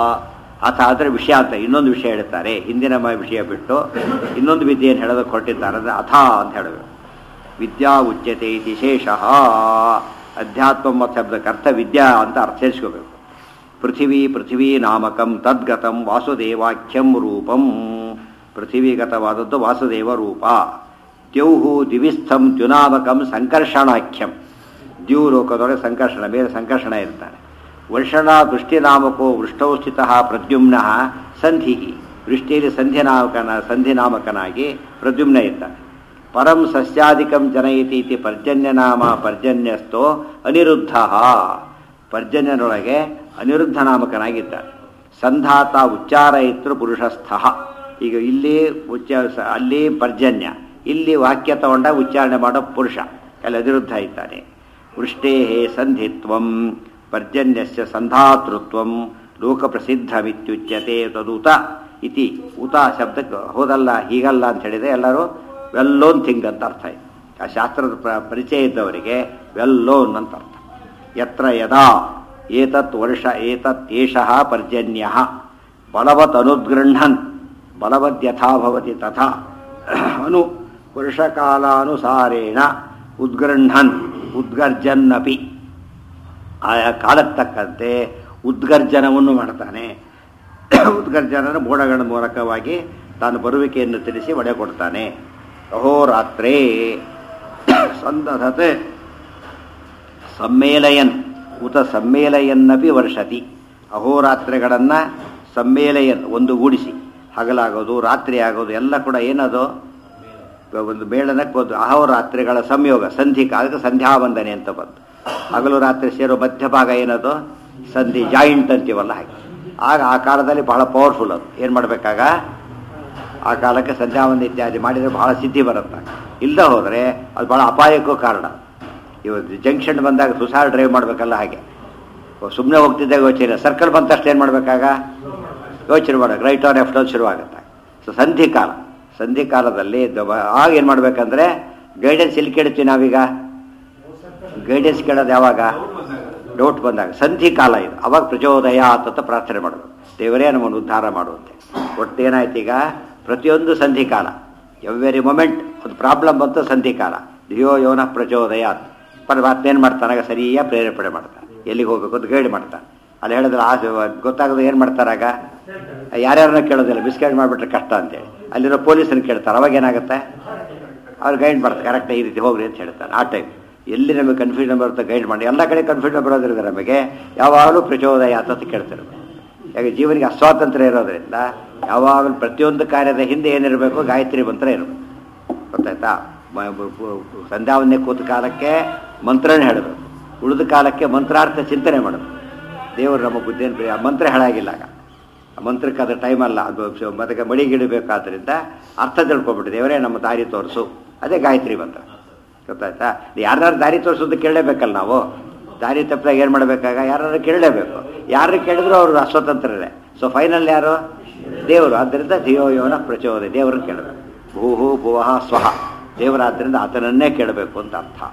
ಅಥ ಆದರೆ ವಿಷಯ ಅಂತ ಇನ್ನೊಂದು ವಿಷಯ ಹೇಳ್ತಾರೆ ಹಿಂದಿನ ಮ- ವಿಷಯ ಬಿಟ್ಟು ಇನ್ನೊಂದು ವಿದ್ಯೆಯನ್ನು ಹೇಳೋದಕ್ಕೆ ಹೊರಟಿದ್ದಾರೆ ಅಂದರೆ ಅಥ ಅಂತ ಹೇಳಬೇಕು ವಿದ್ಯಾ ಉಚ್ಯತೆ ಇತಿ ಶೇಷ ಅಧ್ಯಾತ್ಮ ಮತ್ತು ಶಬ್ದಕ್ಕೆ ಅರ್ಥ ವಿದ್ಯಾ ಅಂತ ಅರ್ಥ ಸೇರಿಸ್ಕೋಬೇಕು ಪೃಥಿವೀ ಪೃಥಿವೀ ನಾಮಕಂ ತದ್ಗತಂ ವಾಸುದೇವಾಖ್ಯಂ ರೂಪಂ ಪೃಥಿವೀಗತವಾದದ್ದು ವಾಸುದೇವ ರೂಪ ದ್ಯೌಹು ದಿವಿಸ್ಥಂ ದ್ಯುನಾಮಕಂ ಸಂಕರ್ಷಣಾಖ್ಯಂ ದ್ಯೂ ಲೋಕದೊಳಗೆ ಸಂಕರ್ಷಣ ಮೇಲೆ ಸಂಕರ್ಷಣ ಇರ್ತಾನೆ ವರ್ಷಣ ವೃಷ್ಟಿನಾಮಕೋ ವೃಷ್ಟೌ ಸ್ಥಿತ ಪ್ರದ್ಯುಮ್ನ ಸಂಧಿ ವೃಷ್ಟಿಯಲ್ಲಿ ಸಂಧಿನಾಮಕನ ಸಂಧಿನಾಮಕನಾಗಿ ಪ್ರದ್ಯುಮ್ನ ಇರ್ತಾನೆ ಪರಂ ಸಸ್ಯಾಧಿಕಂ ಜನಯತಿ ಇತಿ ಪರ್ಜನ್ಯನಾಮ ಪರ್ಜನ್ಯಸ್ಥೋ ಅನಿರುದ್ಧ ಪರ್ಜನ್ಯನೊಳಗೆ ಅನಿರುದ್ಧ ನಾಮಕನಾಗಿದ್ದಾನೆ ಸಂಧಾತ ಉಚ್ಚಾರ ಇತ್ತು ಪುರುಷಸ್ಥ ಈಗ ಇಲ್ಲಿ ಉಚ್ಚ ಸ- ಅಲ್ಲಿ ಪರ್ಜನ್ಯ ಇಲ್ಲಿ ವಾಕ್ಯ ತಗೊಂಡ ಉಚ್ಚಾರಣೆ ಮಾಡೋ ಪುರುಷ ಅಲ್ಲಿ ಅನಿರುದ್ಧ ಇದ್ದಾನೆ ವೃಷ್ಟೇ ಸಂಧಿತ್ವಂ ಪರ್ಜನ್ಯಸ್ಯ ಸಂಧಾತೃತ್ವಂ ಲೋಕಪ್ರಸಿದ್ಧಮಿತ್ಯುಚ್ಯತೆ ತದುತ ಇತಿ ಉತ ಶಬ್ದಕ್ಕೆ ಹೋದಲ್ಲ ಹೀಗಲ್ಲ ಅಂತ ಹೇಳಿದ್ರೆ ಎಲ್ಲರೂ ವೆಲ್ಲೋನ್ ಥಿಂಗ್ ಅಂತ ಅರ್ಥ ಇದೆ ಆ ಶಾಸ್ತ್ರದ ಪ್ರ- ಪರಿಚಯ ಇದ್ದವರಿಗೆ ವೆಲ್ಲೋನ್ ಅಂತ ಅರ್ಥ ಯತ್ರ ಯದಾ ಏತತ್ ವರ್ಷ ಏತತ್ ಏಷಃ ಪರ್ಜನ್ಯ ಬಲವತ್ ಅನುದ್ಗೃಹನ್ ಬಲವದ್ಯಥಾ ಭವತಿ ತಥಾ ಅನು ವರ್ಷಕಾಲಾನುಸಾರೇಣ ಉದ್ಗೃಹನ್ ಉದ್ಗರ್ಜನ್ನಪಿ ಆಯಾ ಕಾಲಕ್ಕೆ ತಕ್ಕಂತೆ ಉದ್ಗರ್ಜನವನ್ನು ಮಾಡ್ತಾನೆ ಉದ್ಗರ್ಜನನ ಮೋಡಗಳ ಮೂಲಕವಾಗಿ ತಾನು ಬರುವಿಕೆಯನ್ನು ತಿಳಿಸಿ ಒಡೆ ಕೊಡ್ತಾನೆ ಅಹೋರಾತ್ರೇ ಸಂದಧತೆ ಸಮ್ಮೇಲಯನ್ ಉತ ಸಮ್ಮೇಲಯನ್ನಪಿ ವರ್ಷತಿ ಅಹೋರಾತ್ರಿಗಳನ್ನು ಸಮ್ಮೇಲಯನ್ ಒಂದುಗೂಡಿಸಿ ಹಗಲಾಗೋದು ರಾತ್ರಿ ಆಗೋದು ಎಲ್ಲ ಕೂಡ ಏನದು ಒಂದು ಮೇಳನಕ್ಕೆ ಒಂದು ಅಹೋರಾತ್ರಿಗಳ ಸಂಯೋಗ ಸಂಧಿ ಅದಕ್ಕೆ ಸಂಧ್ಯಾವಂದನೆ ಅಂತ ಬಂತು ಹಗಲು ರಾತ್ರಿ ಸೇರೋ ಮಧ್ಯಭಾಗ ಏನದು ಸಂಧಿ ಜಾಯಿಂಟ್ ಅಂತೀವಲ್ಲ ಹಾಗೆ ಆಗ ಆ ಕಾಲದಲ್ಲಿ ಬಹಳ ಪವರ್ಫುಲ್ ಅದು ಏನು ಮಾಡಬೇಕಾಗ ಆ ಕಾಲಕ್ಕೆ ಸಂಧ್ಯಾವಂದನೆ ಇತ್ಯಾದಿ ಮಾಡಿದರೆ ಬಹಳ ಸಿದ್ಧಿ ಬರುತ್ತೆ ಇಲ್ಲದೆ ಹೋದರೆ ಅದು ಬಹಳ ಅಪಾಯಕ್ಕೂ ಕಾರಣ ಇವತ್ತು ಜಂಕ್ಷನ್ ಬಂದಾಗ ಸುಸಾರ್ ಡ್ರೈವ್ ಮಾಡಬೇಕಲ್ಲ ಹಾಗೆ ಸುಮ್ಮನೆ ಹೋಗ್ತಿದ್ದಾಗ ಯೋಚನೆ ಸರ್ಕಲ್ ಬಂದ ತಕ್ಷಣ ಏನು ಮಾಡಬೇಕಾಗ ಯೋಚನೆ ಮಾಡೋಕೆ ರೈಟ್ ಆರ್ ಲೆಫ್ಟ್ ಶುರುವಾಗುತ್ತೆ ಸೊ ಸಂಧಿ ಕಾಲ ಸಂಧಿ ಕಾಲದಲ್ಲಿ ದ- ಆಗ ಏನು ಮಾಡಬೇಕಂದ್ರೆ ಗೈಡೆನ್ಸ್ ಎಲ್ಲಿ ಕೇಳ್ತೀವಿ ನಾವೀಗ ಗೈಡೆನ್ಸ್ ಕೇಳೋದು ಯಾವಾಗ ಡೌಟ್ ಬಂದಾಗ ಸಂಧಿ ಕಾಲ ಇದು ಅವಾಗ ಪ್ರಚೋದಯ ಅಂತ ಪ್ರಾರ್ಥನೆ ಮಾಡಬೇಕು ದೇವರೇ ನಮ್ಮನ್ನು ಉದ್ಧಾರ ಮಾಡುವಂತೆ ಒಟ್ಟು ಏನಾಯ್ತು ಈಗ ಪ್ರತಿಯೊಂದು ಸಂಧಿ ಕಾಲ ಎವ್ರಿ ಮೊಮೆಂಟ್ ಒಂದು ಪ್ರಾಬ್ಲಮ್ ಬಂತು ಸಂಧಿ ಕಾಲ ಧಿಯೋ ಯೋನ ಪ್ರಚೋದಯ ಪರಮಾತ್ಮ ಏನು ಮಾಡ್ತಾನಾಗ ಸರಿಯಾಗಿ ಪ್ರೇರೇಪಣೆ ಮಾಡ್ತಾನೆ ಎಲ್ಲಿಗೆ ಹೋಗ್ಬೇಕು ಅಂತ ಗೈಡ್ ಮಾಡ್ತಾನೆ ಅಲ್ಲಿ ಹೇಳಿದ್ರೆ ಆಸೆ ಗೊತ್ತಾಗದೆ ಏನು ಮಾಡ್ತಾರಾಗ ಯಾರ್ಯಾರನ್ನ ಕೇಳೋದಿಲ್ಲ ಮಿಸ್ಗೈಡ್ ಮಾಡಿಬಿಟ್ರೆ ಕಷ್ಟ ಅಂತೇಳಿ ಅಲ್ಲಿರೋ ಪೊಲೀಸರನ್ನ ಕೇಳ್ತಾರೆ ಅವಾಗ ಏನಾಗುತ್ತೆ ಅವ್ರು ಗೈಡ್ ಮಾಡ್ತಾರೆ ಕರೆಕ್ಟಾಗಿ ಈ ರೀತಿ ಹೋಗ್ರಿ ಅಂತ ಹೇಳ್ತಾರೆ ಆ ಟೈಮ್ ಎಲ್ಲಿ ನಮಗೆ ಕನ್ಫ್ಯೂಷನ್ ಬರುತ್ತೆ ಗೈಡ್ ಮಾಡಿ ಎಲ್ಲ ಕಡೆ ಕನ್ಫ್ಯೂಷನ್ ಬರೋದ್ರಿಂದ ನಮಗೆ ಯಾವಾಗಲೂ ಪ್ರಚೋದಯ ಅಂತ ಕೇಳ್ತಿರ್ಬೇಕು ಯಾಕೆ ಜೀವನಿಗೆ ಅಸ್ವಾತಂತ್ರ್ಯ ಇರೋದ್ರಿಂದ ಯಾವಾಗಲೂ ಪ್ರತಿಯೊಂದು ಕಾರ್ಯದ ಹಿಂದೆ ಏನಿರಬೇಕು ಗಾಯತ್ರಿ ಮಂತ್ರ ಇರಬೇಕು ಗೊತ್ತಾಯ್ತಾ ಮ- ಬ- ಬ- ಸಂಧ್ಯಾವನ್ನೇ ಕೂತ ಕಾಲಕ್ಕೆ ಮಂತ್ರನೇ ಹೇಳಬೇಕು ಉಳಿದ ಕಾಲಕ್ಕೆ ಮಂತ್ರಾರ್ಥ ಚಿಂತನೆ ಮಾಡಬೇಕು ದೇವರು ನಮ್ಮ ಬುದ್ಧಿಯನ್ನು ಪ್ರಿಯ ಮಂತ್ರ ಹೇಳಾಗಿಲ್ಲ ಆಗ ಆ ಮಂತ್ರಕ್ಕೆ ಅದು ಟೈಮ್ ಅಲ್ಲ ಅದು ಶ- ಮತ್ತೆ ಮಡಿಗಿಡಬೇಕಾದ್ರಿಂದ ಅರ್ಥ ತಿಳ್ಕೊಬಿಟ್ಟು ದೇವರೇ ನಮ್ಮ ದಾರಿ ತೋರಿಸು ಅದೇ ಗಾಯತ್ರಿ ಮಂತ್ರ ಗೊತ್ತಾಯ್ತಾ ಯಾರ್ಯಾರು ದಾರಿ ತೋರಿಸೋದು ಕೇಳಲೇಬೇಕಲ್ಲ ನಾವು ದಾರಿ ತಪ್ಪಿದಾಗ ಏನು ಮಾಡಬೇಕಾಗ ಯಾರು ಕೇಳಲೇಬೇಕು ಯಾರು ಕೇಳಿದ್ರು ಅವರು ಅಸ್ವತಂತ್ರರೇ ಸೊ ಫೈನಲ್ ಯಾರು ದೇವರು ಆದ್ದರಿಂದ ಧಿಯೋ ಯೋನ ಪ್ರಚೋದಯ ದೇವರನ್ನು ಕೇಳಬೇಕು ಭೂಹು ಭುವಃ ಸ್ವಹ ದೇವರಾದ್ದರಿಂದ ಆತನನ್ನೇ ಕೇಳಬೇಕು ಅಂತ ಅರ್ಥ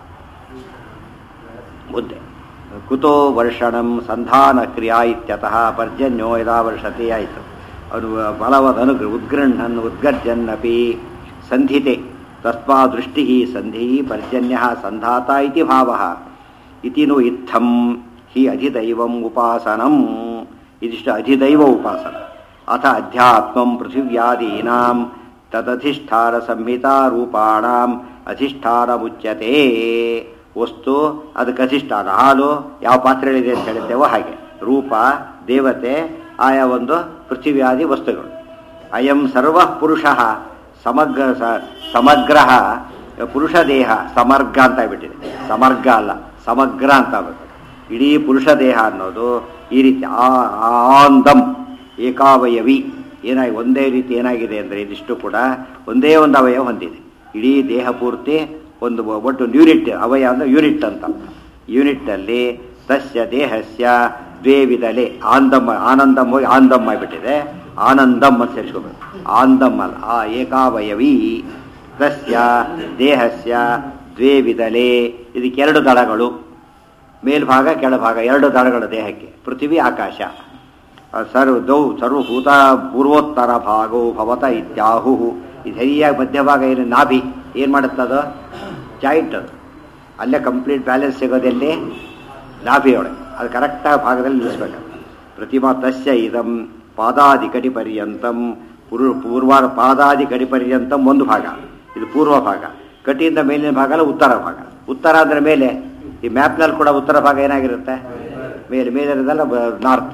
ಮುಂದೆ ಕುತೋ ವರ್ಷಣಂ ಸಂಧಾನ ಕ್ರಿಯಾ ಇತ್ಯತಃ ಪರ್ಜನ್ಯೋ ಯದಾ ವರ್ಷತೆ ಆಯಿತು ಅವನು ಬಲವದ ಅನುಗ್ರ ಉದ್ಗೃಹನ್ ಉದ್ಗರ್ಜನ್ನಪಿ ಸಂಧಿತೆ ತಸ್ಮಾ ದೃಷ್ಟಿ ಸಂಧಿ ಪರ್ಜನ್ಯ ಸಂಧಾತ ಇತಿ ಭಾವ ಇತಿ ನು ಇತ್ತಂ ಹಿ ಅಧಿದೈವಂ ಉಪಾಸನಂ ಇದಿಷ್ಟು ಅಧಿದೈವ ಉಪಾಸನ ಅಥ ಅಧ್ಯಾತ್ಮಂ ಪೃಥಿವ್ಯಾದೀನಾಂ ತದಧಿಷ್ಠಾನ ಸಂಹಿತಾ ರೂಪಾಣಾಂ ಅಧಿಷ್ಠಾನ ಮುಚ್ಯತೆ ವಸ್ತು ಅದಕ್ಕೆ ಅಧಿಷ್ಠಾನ ಹಾಲು ಯಾವ ಪಾತ್ರೆಗಳಿದೆ ಅಂತ ಹೇಳಿದ್ದೇವೋ ಹಾಗೆ ರೂಪ ದೇವತೆ ಆಯಾ ಒಂದು ಪೃಥಿವ್ಯಾದಿ ವಸ್ತುಗಳು ಅಯಂ ಸರ್ವ ಪುರುಷ ಸಮಗ್ರ ಸ- ಸಮಗ್ರ ಪುರುಷ ದೇಹ ಸಮರ್ಗ ಅಂತ ಆಗ್ಬಿಟ್ಟಿದೆ ಸಮರ್ಗ ಅಲ್ಲ ಸಮಗ್ರ ಅಂತ ಆಗ್ಬೇಕು ಇಡೀ ಪುರುಷ ದೇಹ ಅನ್ನೋದು ಈ ರೀತಿ ಆ- ಆಂದಂ ಏಕಾವಯವಿ ಏನಾಗಿ ಒಂದೇ ರೀತಿ ಏನಾಗಿದೆ ಅಂದರೆ ಇದಿಷ್ಟು ಕೂಡ ಒಂದೇ ಒಂದು ಅವಯವ ಹೊಂದಿದೆ ಇಡೀ ದೇಹ ಪೂರ್ತಿ ಒಂದು ಒಟ್ಟು ಯೂನಿಟ್ ಅವಯ ಅಂದರೆ ಯೂನಿಟ್ ಅಂತ ಯೂನಿಟ್ಟಲ್ಲಿ ತಸ್ಯ ದೇಹಸ್ಯ ದ್ವೇ ವಿಧಲೆ ಆನಂದಂ ಆನಂದಂ ಹೋಗಿ ಆನಂದಂ ಆಗಿಬಿಟ್ಟಿದೆ ಆನಂದಂ ಅಂತ ಸೇರಿಸ್ಕೋಬೇಕು ಆನಂದಂ ಅಲ್ಲ ಆ ಏಕಾವಯವಿ ತಸ್ಯ ದೇಹಸ್ಯ ದ್ವೇ ವಿಧಲೆ ಇದಕ್ಕೆ ಎರಡು ದಳಗಳು ಮೇಲ್ಭಾಗ ಕೆಳಭಾಗ ಎರಡು ದಳಗಳು ದೇಹಕ್ಕೆ ಪೃಥ್ವಿ ಆಕಾಶ ಸರ್ವ ದೌ ಸರ್ವಭೂತ ಪೂರ್ವೋತ್ತರ ಭಾಗೋ ಭವತ ಇತ್ಯಾಹು ಇದು ಸರಿಯಾಗಿ ಮಧ್ಯಭಾಗ ಏನು ನಾಭಿ ಏನು ಮಾಡುತ್ತದು ಜಾಯಿಂಟ್ ಅದು ಅಲ್ಲೇ ಕಂಪ್ಲೀಟ್ ಬ್ಯಾಲೆನ್ಸ್ ಸಿಗೋದೆಲ್ಲಿ ನಾಭಿಯೊಳಗೆ ಅದು ಕರೆಕ್ಟಾಗಿ ಭಾಗದಲ್ಲಿ ನಿಲ್ಲಿಸ್ಬೇಕು ಪ್ರತಿಮಾ ತಸ್ಯ ಇದಂ ಪಾದಾದಿಕಟಿ ಪರ್ಯಂತಂ ಪೂರ್ವ ಪೂರ್ವ ಪಾದಾದಿಕಟಿ ಪರ್ಯಂತಂ ಒಂದು ಭಾಗ ಇದು ಪೂರ್ವ ಭಾಗ ಕಟಿಯಿಂದ ಮೇಲಿನ ಭಾಗ ಅಲ್ಲ ಉತ್ತರ ಭಾಗ ಉತ್ತರ ಅಂದ್ರೆ ಮೇಲೆ ಈ ಮ್ಯಾಪ್ನಲ್ಲಿ ಕೂಡ ಉತ್ತರ ಭಾಗ ಏನಾಗಿರುತ್ತೆ ಮೇಲೆ ಮೇಲಿರೋದೆಲ್ಲ ನಾರ್ತ್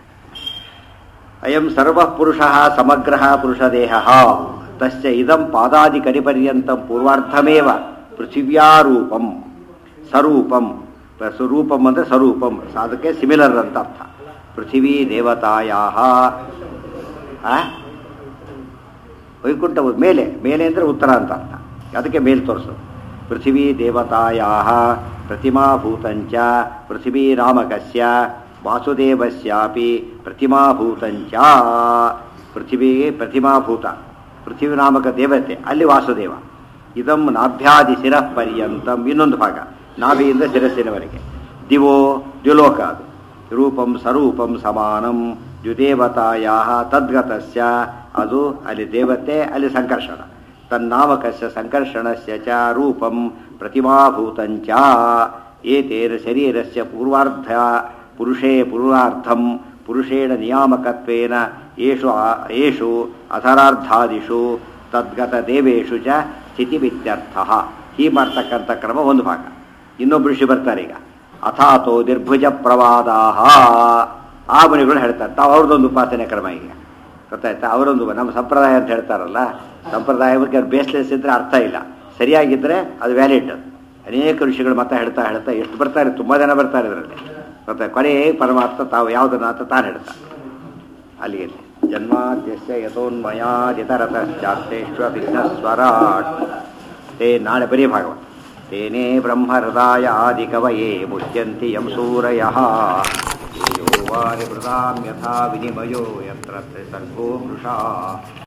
ಅಯಂ ಸರ್ವ ಪುರುಷ ಸಮಗ್ರ ಪುರುಷದೇಹ ತಸ್ಯ ಇದಂ ಪಾದಾದಿ ಕಡಿಪರ್ಯಂತ ಪೂರ್ವಾರ್ಧಮೇವ ಪೃಥಿವ್ಯಾರೂಪಂ ಸ್ವರೂಪಂ ಸ್ವರೂಪಂ ಅಂದರೆ ಸ್ವರೂಪಂ ಅದಕ್ಕೆ ಸಿಮಿಲರ್ ಅಂತ ಅರ್ಥ ಪೃಥಿವೀ ದೇವತಾಯಾ ವೈಕುಂಠ ಮೇಲೆ ಮೇಲೆ ಅಂದರೆ ಉತ್ತರ ಅಂತ ಅರ್ಥ ಅದಕ್ಕೆ ಮೇಲೆ ತೋರಿಸು ಪೃಥಿವೀ ದೇವತಾಯಾ ಪ್ರತಿಮಾಭೂತಂಚ ಪೃಥಿವೀ ರಾಮಕಸ್ಯ ವಾಸುದೇವಸ್ಯಾಪಿ ಪ್ರತಿಮಾಭೂತಂಚ ಪೃಥಿವಿಗೆ ಪ್ರತಿಮಾಭೂತ ಪೃಥಿವಿ ನಾಮಕ ದೇವತೆ ಅಲ್ಲಿ ವಾಸುದೇವ ಇದಂ ನಾಭ್ಯಾದಿ ಶಿರಃ ಪರ್ಯಂತಂ ಇನ್ನೊಂದು ಭಾಗ ನಾಭಿಯಿಂದ ಶಿರಸ್ಸಿನವರೆಗೆ ದಿವೋ ದ್ಯುಲೋಕ ಅದು ರೂಪಂ ಸ್ವರೂಪಂ ಸಮಾನಂ ದ್ಯುದೇವತಾಯಾ ತದ್ಗತಸ್ಯ ಅದು ಅಲ್ಲಿ ದೇವತೆ ಅಲ್ಲಿ ಸಂಕರ್ಷಣ ತನ್ನಾಮಕಸ್ಯ ಸಂಕರ್ಷಣಸ್ಯ ಚ ರೂಪಂ ಪ್ರತಿಮಾಭೂತಂಚ ಏತೇನ ಶರೀರಸ್ಯ ಪೂರ್ವಾರ್ಧ ಪುರುಷೇ ಪೂರ್ವಾರ್ಥಂ ಪುರುಷೇಣ ನಿಯಾಮಕತ್ವೇನ ಯೇಷು ಆ- ಯೇಷು ಅಧರಾರ್ಧಾದಿಷು ತದ್ಗತ ದೇವೇಶು ಚ ಸ್ಥಿತಿಮಿತ್ಯರ್ಥ ಹೀ ಮಾಡ್ತಕ್ಕಂಥ ಕ್ರಮ ಒಂದು ಭಾಗ ಇನ್ನೊಬ್ಬರು ಋಷಿ ಬರ್ತಾರೆ ಈಗ ಅಥಾತೋ ನಿರ್ಭುಜ ಪ್ರವಾದಾಹ ಆ ಮುನಿಗಳು ಹೇಳ್ತಾರೆ ತಾವು ಅವ್ರದ್ದೊಂದು ಉಪಾಸನೆ ಕ್ರಮ ಈಗ ಗೊತ್ತಾಯ್ತಾ ಅವರೊಂದು ನಮ್ಮ ಸಂಪ್ರದಾಯ ಅಂತ ಹೇಳ್ತಾರಲ್ಲ ಸಂಪ್ರದಾಯ ಬಗ್ಗೆ ಬೇಸ್ಲೆಸ್ ಇದ್ರೆ ಅರ್ಥ ಇಲ್ಲ ಸರಿಯಾಗಿದ್ದರೆ ಅದು ವ್ಯಾಲಿಡ್ ಅನೇಕ ಋಷಿಗಳು ಮತ್ತೆ ಹೇಳ್ತಾ ಹೇಳ್ತಾ ಎಷ್ಟು ಬರ್ತಾರೆ ತುಂಬ ಜನ ಬರ್ತಾರೆ ಇದರಲ್ಲಿ ಮತ್ತೆ ಕೊನೆ ಪರಮಾತ್ಮ ತಾವು ಯಾವುದನ್ನ ಅಂತ ತಾನು ಹೇಳ್ತಾ ಅಲ್ಲಿಗೆ ಜನ್ಮಾದ್ಯಸ್ಯ ಯಥೋನ್ಮಯಾದಿತರತಶ್ಚಾರ್ಥೇಶ್ವರಾಟ್ ತೇ ನಾಳೆ ಬರೀ ಭಾಗವತ ತೇನೇ ಬ್ರಹ್ಮ ಹೃದಯ ಆದಿ ಕವಯೇ ಮುಚ್ಯಂತಿ ಯಂ ಸೂರಯ ವಾರಿ ಮೃದಾಂ ಯಥಾ ವಿನಿಮಯೋ ಯತ್ರ ಸರ್ಗೋ ಮೃಷಾ